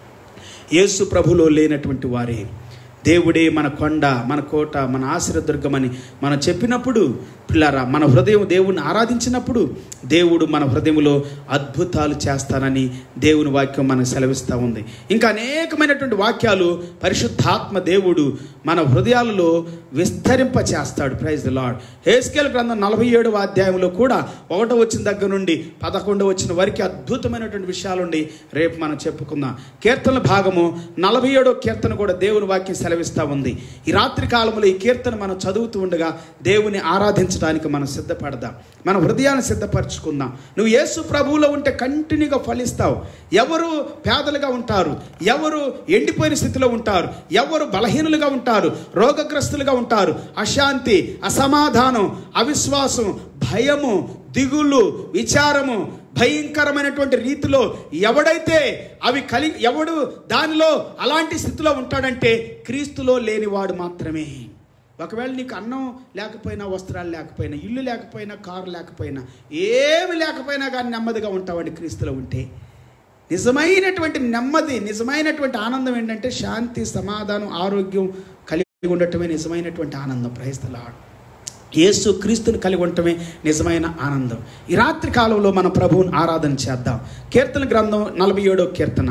యేసు ప్రభులో లేనటువంటి వారే దేవుడే మన కొండ మన కోట మన ఆశీర్వదుర్గమని మనం చెప్పినప్పుడు పిల్లారా మన హృదయం దేవుని ఆరాధించినప్పుడు దేవుడు మన హృదయంలో అద్భుతాలు చేస్తానని దేవుని వాక్యం మనకు సెలవిస్తూ ఉంది ఇంకా అనేకమైనటువంటి వాక్యాలు పరిశుద్ధాత్మ దేవుడు మన హృదయాలలో విస్తరింప చేస్తాడు ప్రైజ్ ద లాడ్ హేస్కేల్ గ్రంథం నలభై ఏడవ అధ్యాయంలో కూడా ఒకటో వచ్చిన దగ్గర నుండి పదకొండవ వచ్చిన వరకు అద్భుతమైనటువంటి విషయాలుండి రేపు మనం చెప్పుకుందాం కీర్తనల భాగము నలభై ఏడో కీర్తన కూడా దేవుని వాక్యం సెలవి సెలవిస్తూ ఉంది ఈ రాత్రి కాలంలో ఈ కీర్తన మనం చదువుతూ ఉండగా దేవుని ఆరాధించడానికి మనం సిద్ధపడదాం మన హృదయాన్ని సిద్ధపరచుకుందాం నువ్వు యేసు ప్రభువులో ఉంటే కంటిన్యూగా ఫలిస్తావు ఎవరు పేదలుగా ఉంటారు ఎవరు ఎండిపోయిన స్థితిలో ఉంటారు ఎవరు బలహీనులుగా ఉంటారు రోగగ్రస్తులుగా ఉంటారు అశాంతి అసమాధానం అవిశ్వాసం భయము దిగులు విచారము భయంకరమైనటువంటి రీతిలో ఎవడైతే అవి కలి ఎవడు దానిలో అలాంటి స్థితిలో ఉంటాడంటే క్రీస్తులో లేనివాడు మాత్రమే ఒకవేళ నీకు అన్నం లేకపోయినా వస్త్రాలు లేకపోయినా ఇల్లు లేకపోయినా కారు లేకపోయినా ఏమి లేకపోయినా కానీ నెమ్మదిగా ఉంటావండి క్రీస్తులో ఉంటే నిజమైనటువంటి నెమ్మది నిజమైనటువంటి ఆనందం ఏంటంటే శాంతి సమాధానం ఆరోగ్యం కలిగి ఉండటమే నిజమైనటువంటి ఆనందం ప్రయస్తలాడు యేసు క్రీస్తుని కలిగి ఉండటమే నిజమైన ఆనందం ఈ రాత్రి కాలంలో మన ప్రభువుని ఆరాధన చేద్దాం కీర్తన గ్రంథం నలభై ఏడో కీర్తన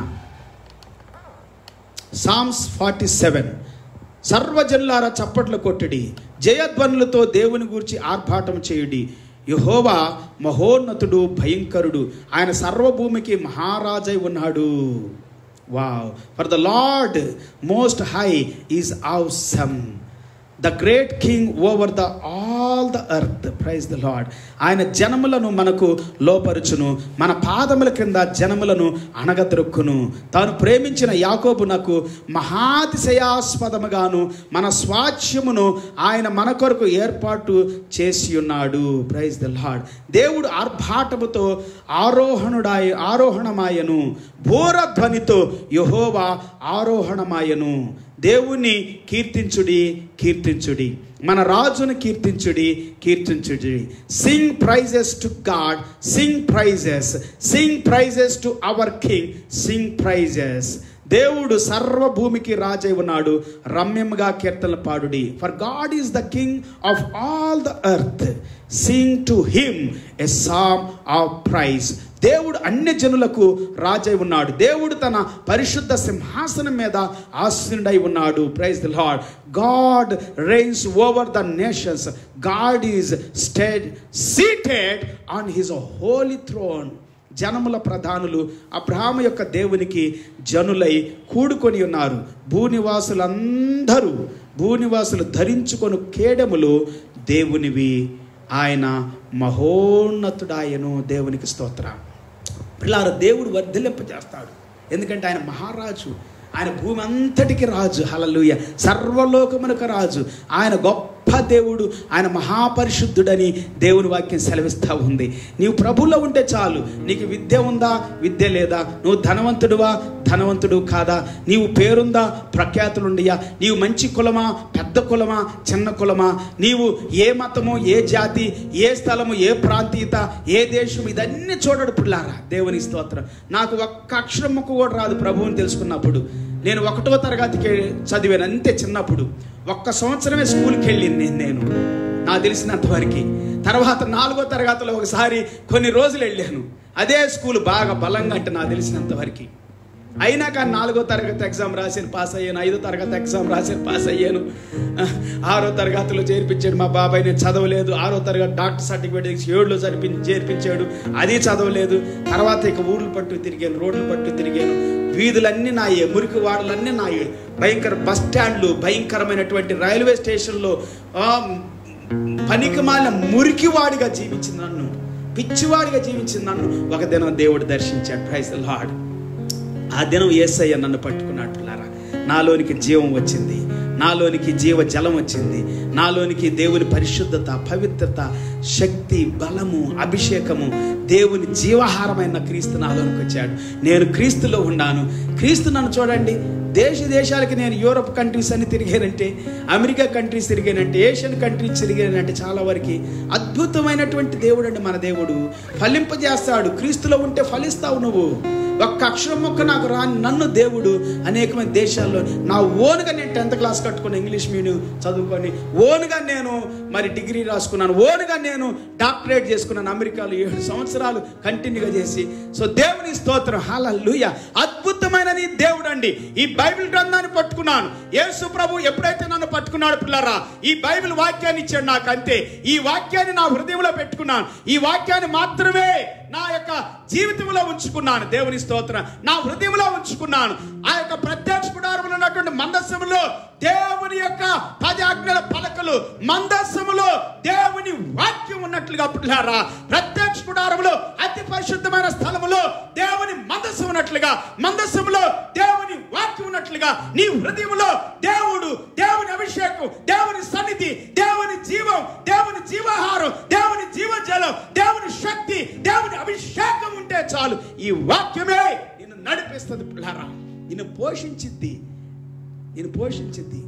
సామ్స్ ఫార్టీ సెవెన్ సర్వజనులారా చప్పట్లు కొట్టుడి జయధ్వనులతో దేవుని గూర్చి ఆర్భాటం చేయుడి యహోవా మహోన్నతుడు భయంకరుడు ఆయన సర్వభూమికి మహారాజై ఉన్నాడు wow for the Lord most high is awesome the great king over the all the earth praise the Lord ఆయన జనములను మనకు లోపరుచును మన పాదముల క్రింద జనములను అణగద్రొక్కును తాను ప్రేమించిన యాకోబునకు మహాతిశయాస్పదముగాను మన స్వాచ్యమును ఆయన మన కొరకు ఏర్పాటు చేసి ఉన్నాడు ప్రైజ్ ద లార్డ్ దేవుడు ఆర్భాటముతో ఆరోహణుడాయ ఆరోహణమాయను భూరధ్వనితో యహోవా ఆరోహణమాయను దేవుణ్ణి కీర్తించుడి కీర్తించుడి మన రాజును కీర్తించుడి కీర్తించుడి sing praises to God sing praises sing praises to our king sing praises దేవుడు సర్వభూమికి రాజై ఉన్నాడు రమ్యముగా కీర్తనలు పాడుడి for God is the king of all the earth sing to him a psalm of praise దేవుడు అన్ని జనులకు రాజై ఉన్నాడు దేవుడు తన పరిశుద్ధ సింహాసనం మీద ఆసీనుడై ఉన్నాడు praise the Lord God reigns over the nations God is stayed seated on his holy throne జనముల ప్రధానులు అబ్రహాము యొక్క దేవునికి జనులై కూడుకొని ఉన్నారు భూనివాసులందరూ భూనివాసులు ధరించుకొని కేడములు దేవునివి ఆయన మహోన్నతుడాయను దేవునికి స్తోత్ర పిల్లారు దేవుడు వర్ధిలింపజేస్తాడు ఎందుకంటే ఆయన మహారాజు ఆయన భూమి అంతటికి రాజు హలలుయ సర్వలోకమునకు రాజు ఆయన గొప్ప దేవుడు ఆయన మహాపరిశుద్ధుడని దేవుని వాక్యం సెలవిస్తూ ఉంది నీవు ప్రభులో ఉంటే చాలు నీకు విద్య ఉందా విద్య లేదా నువ్వు ధనవంతుడువా ధనవంతుడు కాదా నీవు పేరుందా ప్రఖ్యాతులుండియా నీవు మంచి కులమా పెద్ద కులమా చిన్న కులమా నీవు ఏ మతము ఏ జాతి ఏ స్థలము ఏ ప్రాంతీయత ఏ దేశం ఇదన్నీ చూడడు పిల్లారా దేవుని స్తోత్రం నాకు ఒక్క అక్షరం ముక్క కూడా రాదు ప్రభువుని తెలుసుకున్నప్పుడు నేను ఒకటో తరగతికి చదివాను అంతే చిన్నప్పుడు ఒక్క సంవత్సరమే స్కూల్కి వెళ్ళింది నేను నేను నాకు తెలిసినంత వరకు తర్వాత నాలుగో తరగతిలో ఒకసారి కొన్ని రోజులు వెళ్ళాను అదే స్కూల్ బాగా బలంగా అంటే నాకు తెలిసినంత వరకు అయినా కానీ నాలుగో తరగతి ఎగ్జామ్ రాసాను పాస్ అయ్యాను ఐదో తరగతి ఎగ్జామ్ రాసాను పాస్ అయ్యాను ఆరో తరగతిలో చేర్పించాడు మా బాబాయ్ నేను చదవలేదు ఆరో తరగతి డాక్టర్ సర్టిఫికేట్ ఇచ్చి ఏడులో చదివి చేర్పించాడు అది చదవలేదు తర్వాత ఇక ఊర్లు పట్టు తిరిగాను రోడ్లు పట్టు తిరిగాను వీధులన్నీ నాయే మురికి వాడలన్నీ నాయే భయంకర బస్ స్టాండ్లు భయంకరమైనటువంటి రైల్వే స్టేషన్లో ఆ, పనికిమాలిన మురికివాడిగా జీవించిన నన్ను పిచ్చివాడిగా జీవించిన నన్ను ఒక దినం దేవుడు దర్శించాడు ప్రైజ్ లార్డ్ ఆ దినం ఏసయ్య నన్ను పట్టుకున్నట్టులారా నాలోనికి జీవం వచ్చింది నాలోనికి జీవ జలం వచ్చింది నాలోనికి దేవుని పరిశుద్ధత పవిత్రత శక్తి బలము అభిషేకము దేవుని జీవాహారమైన క్రీస్తు నాలోనికి వచ్చాడు నేను క్రీస్తులో ఉన్నాను క్రీస్తు నన్ను చూడండి దేశ దేశాలకి నేను యూరోప్ కంట్రీస్ అని తిరిగానంటే అమెరికా కంట్రీస్ తిరిగానంటే ఏషియన్ కంట్రీస్ తిరిగానంటే చాలా వరకు అద్భుతమైనటువంటి దేవుడు అండి మన దేవుడు ఫలింపజేస్తాడు క్రీస్తులో ఉంటే ఫలిస్తావు నువ్వు ఒక్క అక్షరం మొక్క నాకు రాని నన్ను దేవుడు అనేకమైన దేశాల్లో నా ఓనుగా నేను టెన్త్ క్లాస్ కట్టుకుని ఇంగ్లీష్ మీడియం చదువుకొని ఓనుగా నేను మరి డిగ్రీ రాసుకున్నాను ఓనుగా నేను డాక్టరేట్ చేసుకున్నాను అమెరికాలో ఏడు సంవత్సరాలు కంటిన్యూగా చేసి సో దేవుని స్తోత్రం హాలూయ అద్భుత అద్భుతమైనది దేవుడు అండి ఈ బైబిల్ గ్రంథాన్ని పట్టుకున్నాను యేసు ప్రభు ఎప్పుడైతే నన్ను పట్టుకున్నాడు పిల్లరా ఈ బైబిల్ వాక్యాన్ని ఇచ్చాడు నాకు అంతే ఈ వాక్యాన్ని నా హృదయంలో పెట్టుకున్నాను ఈ వాక్యాన్ని మాత్రమే నా యొక్క జీవితంలో ఉంచుకున్నాను దేవుని స్తోత్రం నా హృదయంలో ఉంచుకున్నాను ఆ యొక్క ప్రత్యక్ష గుడారంలో ఉన్నటువంటి మందస్సములో దేవుని యొక్క పది ఆజ్ఞల పలకలు మందస్సములో దేవుని వాక్యం ఉన్నట్లుగా పుట్టారా ప్రత్యక్ష గుడారంలో అతి పరిశుద్ధమైన స్థలములో దేవుని మందస్సు ఉన్నట్లుగా మందస్సములో దేవుని వాక్యం ఉన్నట్లుగా నీ హృదయంలో దేవుడు దేవుని అభిషేకం దేవుని సన్నిధి దేవుని జీవం దేవుని జీవాహారం దేవుని జీవజలం దేవుని శక్తి దేవుని అభిషేకం ఉంటే చాలు ఈ వాక్యమే నిన్ను నడిపిస్తుంది పిల్లారా నిన్ను పోషించిద్ది నేను పోషించింది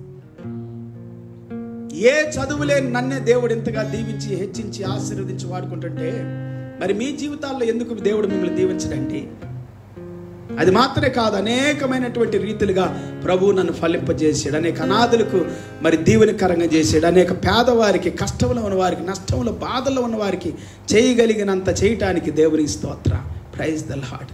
ఏ చదువులేని నన్నే దేవుడు ఇంతగా దీవించి హెచ్చించి ఆశీర్వదించి వాడుకుంటుంటే మరి మీ జీవితాల్లో ఎందుకు దేవుడు మిమ్మల్ని దీవించడండి అది మాత్రమే కాదు అనేకమైనటువంటి రీతిలుగా ప్రభు నన్ను ఫలింపజేసాడు అనేక అనాథులకు మరి దీవెనకరంగా చేసాడు అనేక పేదవారికి కష్టంలో ఉన్న వారికి నష్టంలో బాధల్లో ఉన్న వారికి చేయగలిగినంత చేయటానికి దేవునికి స్తోత్ర ప్రైజ్ ద లాడ్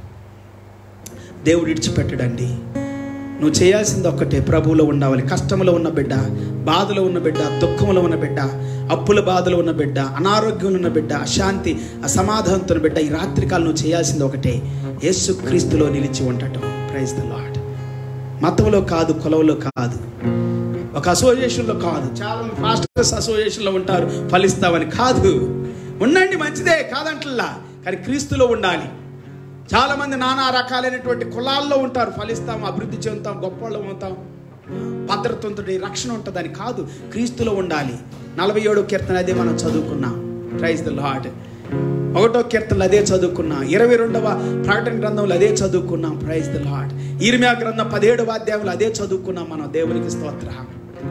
దేవుడు ఇడిచిపెట్టడండి నువ్వు చేయాల్సింది ఒక్కటే ప్రభువులో ఉండవాలి కష్టంలో ఉన్న బిడ్డ బాధలో ఉన్న బిడ్డ దుఃఖంలో ఉన్న బిడ్డ అప్పుల బాధలో ఉన్న బిడ్డ అనారోగ్యంలో ఉన్న బిడ్డ అశాంతి అసమాధానంతో ఉన్న బిడ్డ ఈ రాత్రికాలు నువ్వు చేయాల్సింది ఒకటే యేసు క్రీస్తులో నిలిచి ఉండటం ప్రైజ్ ద లాడ్ మతంలో కాదు కులంలో కాదు ఒక అసోసియేషన్లో కాదు చాలా మంది పాస్టర్స్ అసోసియేషన్లో ఉంటారు ఫలిస్తామని కాదు ఉండండి మంచిదే కాదంటల్లా కానీ క్రీస్తులో ఉండాలి చాలా మంది నానా రకాలైనటువంటి కులాల్లో ఉంటారు ఫలిస్తాం అభివృద్ధి చెందుతాం గొప్పవాళ్ళం అవుతాం భద్రత ఉంటుంది రక్షణ ఉంటుందని కాదు క్రీస్తులో ఉండాలి నలభై ఏడో కీర్తన అదే మనం చదువుకున్నాం ప్రైజ్ ద లాడ్ ఒకటో కీర్తనలు అదే చదువుకున్నాం ఇరవై రెండవ ప్రకటన గ్రంథంలో అదే చదువుకున్నాం ప్రైజ్ ద లాడ్ ఇర్మియా గ్రంథం పదిహేడవ అధ్యాయంలో అదే చదువుకున్నాం మనం దేవునికి స్తోత్రం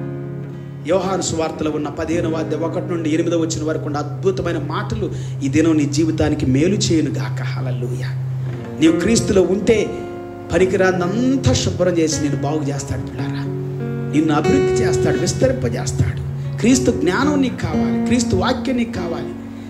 యోహాను సువార్తలో ఉన్న పదిహేను వాద్య ఒకటి నుండి ఎనిమిదో వచ్చిన వరకు ఉన్న అద్భుతమైన మాటలు ఈ దినం నీ జీవితానికి మేలు చేయను గాక హల్లెలూయా నీవు క్రీస్తులో ఉంటే పనికిరాందంతా శుభ్రం చేసి నేను బాగు చేస్తాడు పిల్లారా నిన్ను అభివృద్ధి చేస్తాడు విస్తరింపజేస్తాడు క్రీస్తు జ్ఞానం నీకు కావాలి క్రీస్తు వాక్యం నీకు కావాలి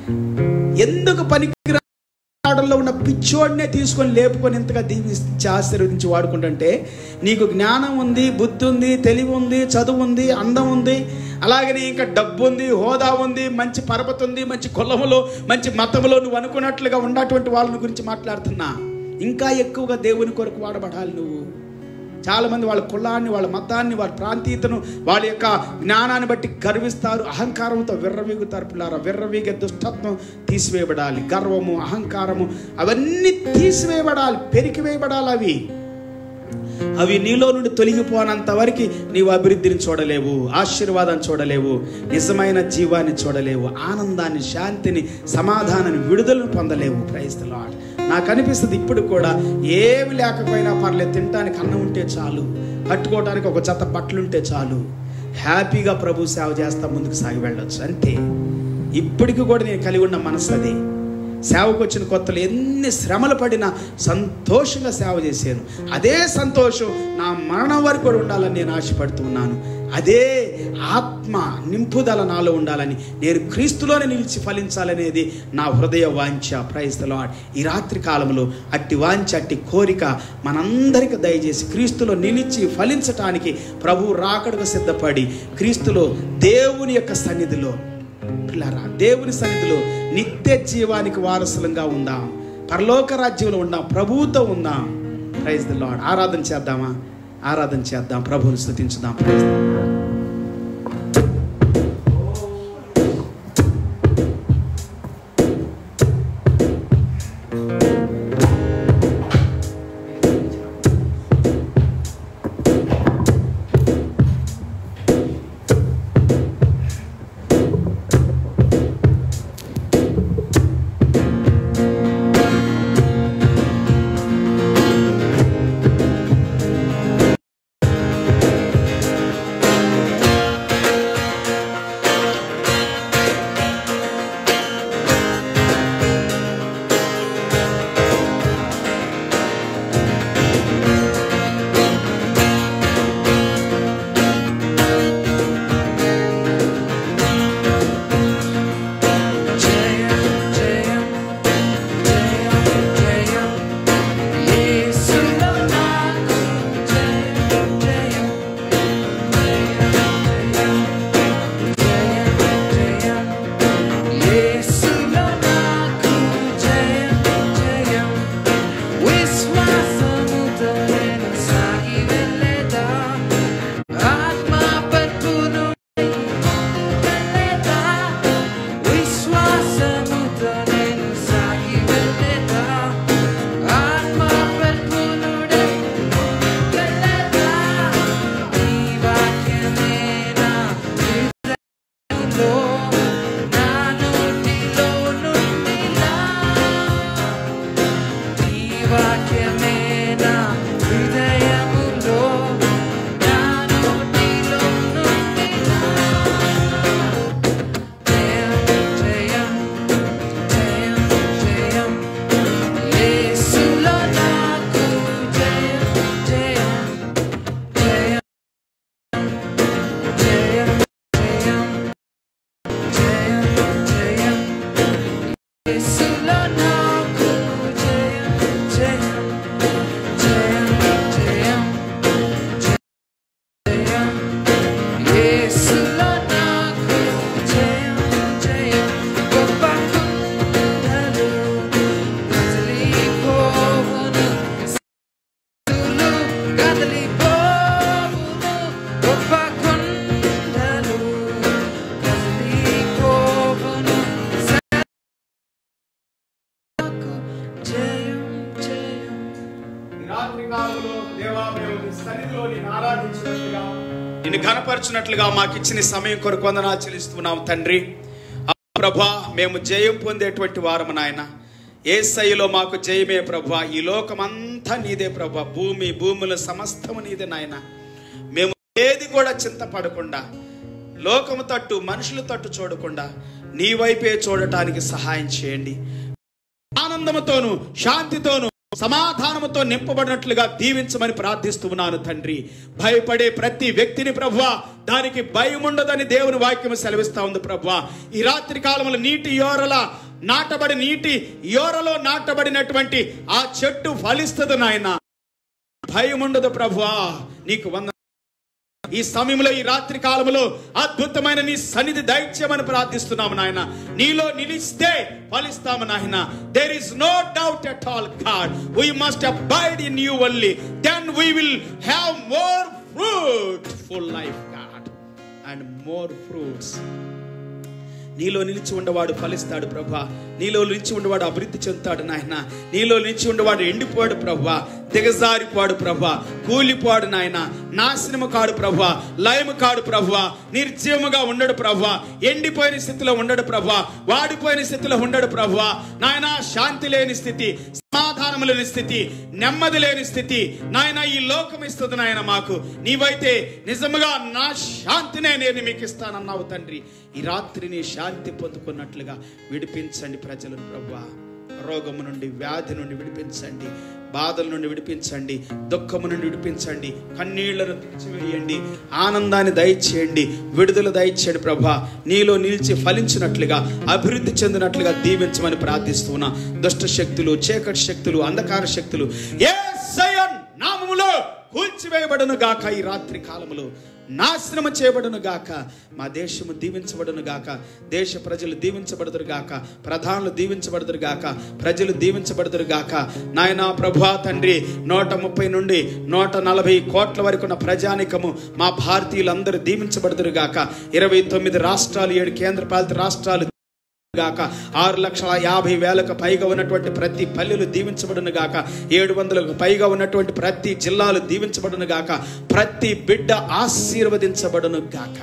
ఎందుకు పనికిరా ఆడల్లో ఉన్న పిచ్చోడినే తీసుకొని లేపుకొని ఇంతగా దీవించి ఆశీర్వదించి వాడుకుంటుంటే నీకు జ్ఞానం ఉంది బుద్ధి ఉంది తెలివి ఉంది చదువు ఉంది అందం ఉంది అలాగనే ఇంకా డబ్బు ఉంది హోదా ఉంది మంచి పరపతి ఉంది మంచి కులములో మంచి మతములో నువ్వు అనుకున్నట్లుగా ఉన్నటువంటి వాళ్ళని గురించి మాట్లాడుతున్నా ఇంకా ఎక్కువగా దేవుని కొరకు వాడబడాలి నువ్వు చాలామంది వాళ్ళ కులాన్ని వాళ్ళ మతాన్ని వాళ్ళ ప్రాంతీయతను వాళ్ళ యొక్క జ్ఞానాన్ని బట్టి గర్విస్తారు అహంకారంతో విర్రవీగుతారు పిల్లారా విర్రవీగే దుష్టత్వం తీసివేయబడాలి గర్వము అహంకారము అవన్నీ తీసివేయబడాలి పెరికివేయబడాలి అవి అవి నీలో నుండి తొలగిపోనంత వరకు నీవు అభివృద్ధిని చూడలేవు ఆశీర్వాదం చూడలేవు నిజమైన జీవాన్ని చూడలేవు ఆనందాన్ని శాంతిని సమాధానాన్ని విడుదలను పొందలేవు క్రైస్తలో నాకు అనిపిస్తుంది ఇప్పుడు కూడా ఏమి లేకపోయినా పర్లేదు తినడానికి అన్నం ఉంటే చాలు కట్టుకోవడానికి ఒక జత బట్టలు ఉంటే చాలు హ్యాపీగా ప్రభు సేవ చేస్తా ముందుకు సాగి వెళ్ళొచ్చు అంతే ఇప్పటికి కూడా నేను కలిగి ఉన్న మనసు అది సేవకు వచ్చిన కొత్తలు ఎన్ని శ్రమలు పడినా సంతోషంగా సేవ చేశాను అదే సంతోషం నా మరణం వరకు కూడా ఉండాలని నేను ఆశపడుతున్నాను అదే ఆత్మ నింపుదల నాలో ఉండాలని నేను క్రీస్తులోనే నిలిచి ఫలించాలనేది నా హృదయ వాంఛ ప్రైస్తలో ఈ రాత్రి కాలంలో అట్టి వాంఛ అట్టి కోరిక మనందరికీ దయచేసి క్రీస్తులో నిలిచి ఫలించటానికి ప్రభు రాకడకు సిద్ధపడి క్రీస్తులో దేవుని యొక్క సన్నిధిలో పిల్లరా దేవుని సన్నిధిలో నిత్య జీవానికి వారసులంగా ఉందాం పరలోక రాజ్యంలో ఉందాం ప్రభువుతో ఉందాం ప్రైజ్ ద లాడ్ ఆరాధన చేద్దామా ఆరాధన చేద్దాం ప్రభువుని స్థుతించుదాం ప్రైజ్ ద లార్డ్. యేసులో నాకు జయం జయం జయం జయం జయం యేసులో నాకు జయం జయం గొప్ప కుండలు కదిలిపోవును యేసులు కదిలిపోవును గొప్ప కొండలు కదిలిపోవును నాకు జయం జయం ఈ రాత్రి కాలంలో దేవా మేము నీ సన్నిధిలో నిన్ను ఆరాధించినట్లుగా నిన్ను కనపరచినట్లుగా మాకు ఇచ్చిన ఈ సమయం కొరకు వందనాలు చెల్లిస్తున్నాం తండ్రి ఆ ప్రభా మేము జయం పొందేటువంటి వారము నాయన ఏ స్థాయిలో మాకు జయమే ప్రభా ఈ లోకమంతా నీదే ప్రభా భూమి భూముల సమస్తము నీదే నాయన మేము ఏది కూడా చింతపడకుండా లోకము తట్టు మనుషుల తట్టు చూడకుండా నీ వైపే చూడటానికి సహాయం చేయండి ఆనందముతోను శాంతితోను సమాధానముతో నింపబడినట్లుగా దీవించమని ప్రార్థిస్తున్నాను తండ్రి భయపడే ప్రతి వ్యక్తిని ప్రభువా దానికి భయం ఉండదని దేవుని వాక్యం సెలవిస్తా ఉంది ప్రభువా ఈ రాత్రి కాలంలో నీటి యోరల నాటబడి నీటి యోరలో నాటబడినటువంటి ఆ చెట్టు ఫలిస్తుంది నాయన భయం ఉండదు ప్రభువా నీకు వంద ఈ సమయంలో ఈ రాత్రి కాలంలో అద్భుతమైన నీ సన్నిధి దైత్యమని ప్రార్థిస్తున్నాము నాయన నీలో నిలిస్తే ఫలిస్తాము నాయన there is no doubt at all God we must abide in you only then we will have more fruitful life God and more fruits నీలో నిలిచి ఉండవాడు ఫలిస్తాడు ప్రభా నీలో నిలిచి ఉండవాడు అభివృద్ధి చెందుతాడు నాయన నీలో నిలిచి ఉండవాడు ఎండిపోయాడు ప్రభా దిగజారిపోడు ప్రభా కూలిపోడు నాయన నాశనము కాడు ప్రభా లయము కాడు ప్రభా నిర్జీవముగా ఉండడు ప్రభా ఎండిపోయిన స్థితిలో ఉండడు ప్రభా వాడిపోయిన స్థితిలో ఉండడు ప్రభా నాయన శాంతి లేని స్థితి సమాధానము లేని స్థితి నెమ్మది లేని స్థితి నాయన ఈ లోకం ఇస్తుంది నాయన మాకు నీవైతే నిజముగా నా శాంతినే నేను మీకు ఇస్తానన్నావు తండ్రి ఈ రాత్రిని శాంతి పొందుకున్నట్లుగా విడిపించండి ప్రజలను ప్రభా రోగము నుండి వ్యాధి నుండి విడిపించండి బాధల నుండి విడిపించండి దుఃఖము నుండి విడిపించండి కన్నీళ్లను తెచ్చివేయండి ఆనందాన్ని దయచేయండి విడుదల దయచేయండి ప్రభా నీలో నిలిచి ఫలించినట్లుగా అభివృద్ధి చెందినట్లుగా దీవించమని ప్రార్థిస్తున్నా దుష్ట శక్తులు చీకటి శక్తులు అంధకార శక్తులు యేసయ్య నామములో కూల్చివేయబడును గాక ఈ రాత్రి కాలములో నాశనము చేయబడును గాక మా దేశము దీవించబడును గాక దేశ ప్రజలు దీవించబడుదురు గాక ప్రధానులు దీవించబడుదురు గాక ప్రజలు దీవించబడుదురు గాక నాయనా ప్రభా తండ్రి నూట ముప్పై నుండి నూట నలభై కోట్ల వరకు ఉన్న ప్రజానికము మా భారతీయులందరూ దీవించబడుదురు గాక ఇరవై తొమ్మిది రాష్ట్రాలు ఏడు కేంద్రపాలిత రాష్ట్రాలు గాక ఆరు లక్షల యాభై వేలకు పైగా ఉన్నటువంటి ప్రతి పల్లెలు దీవించబడును గాక ఏడు వందలకు పైగా ఉన్నటువంటి ప్రతి జిల్లాలు దీవించబడును గాక ప్రతి బిడ్డ ఆశీర్వదించబడును గాక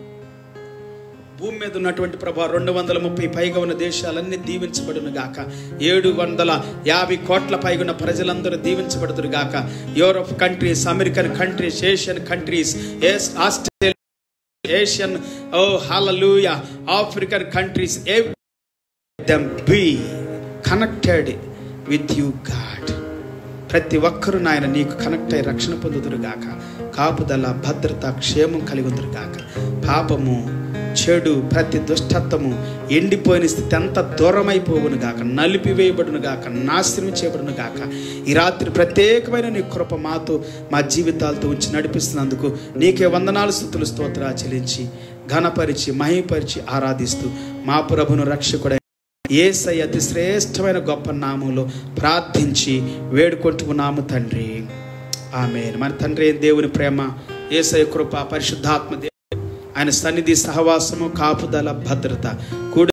భూమి మీద ఉన్నటువంటి ప్రభా రెండు వందల ముప్పై పైగా ఉన్న దేశాలన్నీ దీవించబడును గాక ఏడు వందల యాభై కోట్ల పైగా ఉన్న ప్రజలందరూ దీవించబడుతురు గాక Europe countries American countries Asian countries Australia Asian oh hallelujah African countries them be connected with you God ప్రతి ఒక్కరూ నాయన నీకు కనెక్ట్ అయి రక్షణ పొందుదురు గాక కాపుదల భద్రత క్షేమం కలిగి ఉందురు గాక పాపము చెడు ప్రతి దుష్టత్వము ఎండిపోయిన స్థితి ఎంత దూరమైపోవును గాక నలిపివేయబడును గాక నాశనం చేయబడును గాక ఈ రాత్రి ప్రత్యేకమైన నీ కృప మాతో మా జీవితాలతో ఉంచి నడిపిస్తున్నందుకు నీకే వందనాలు స్థుతులు స్తోత్రా చెల్లించి ఘనపరిచి మహిపరిచి ఆరాధిస్తూ మా ప్రభును రక్షకుడై ఏసై అతి శ్రేష్టమైన గొప్ప నామంలో ప్రార్థించి వేడుకుంటున్నాము తండ్రి ఆమె మన తండ్రి అయిన దేవుని ప్రేమ ఏసై కృప పరిశుద్ధాత్మ దేవుడు ఆయన సన్నిధి సహవాసము కాపుదల భద్రత కూడి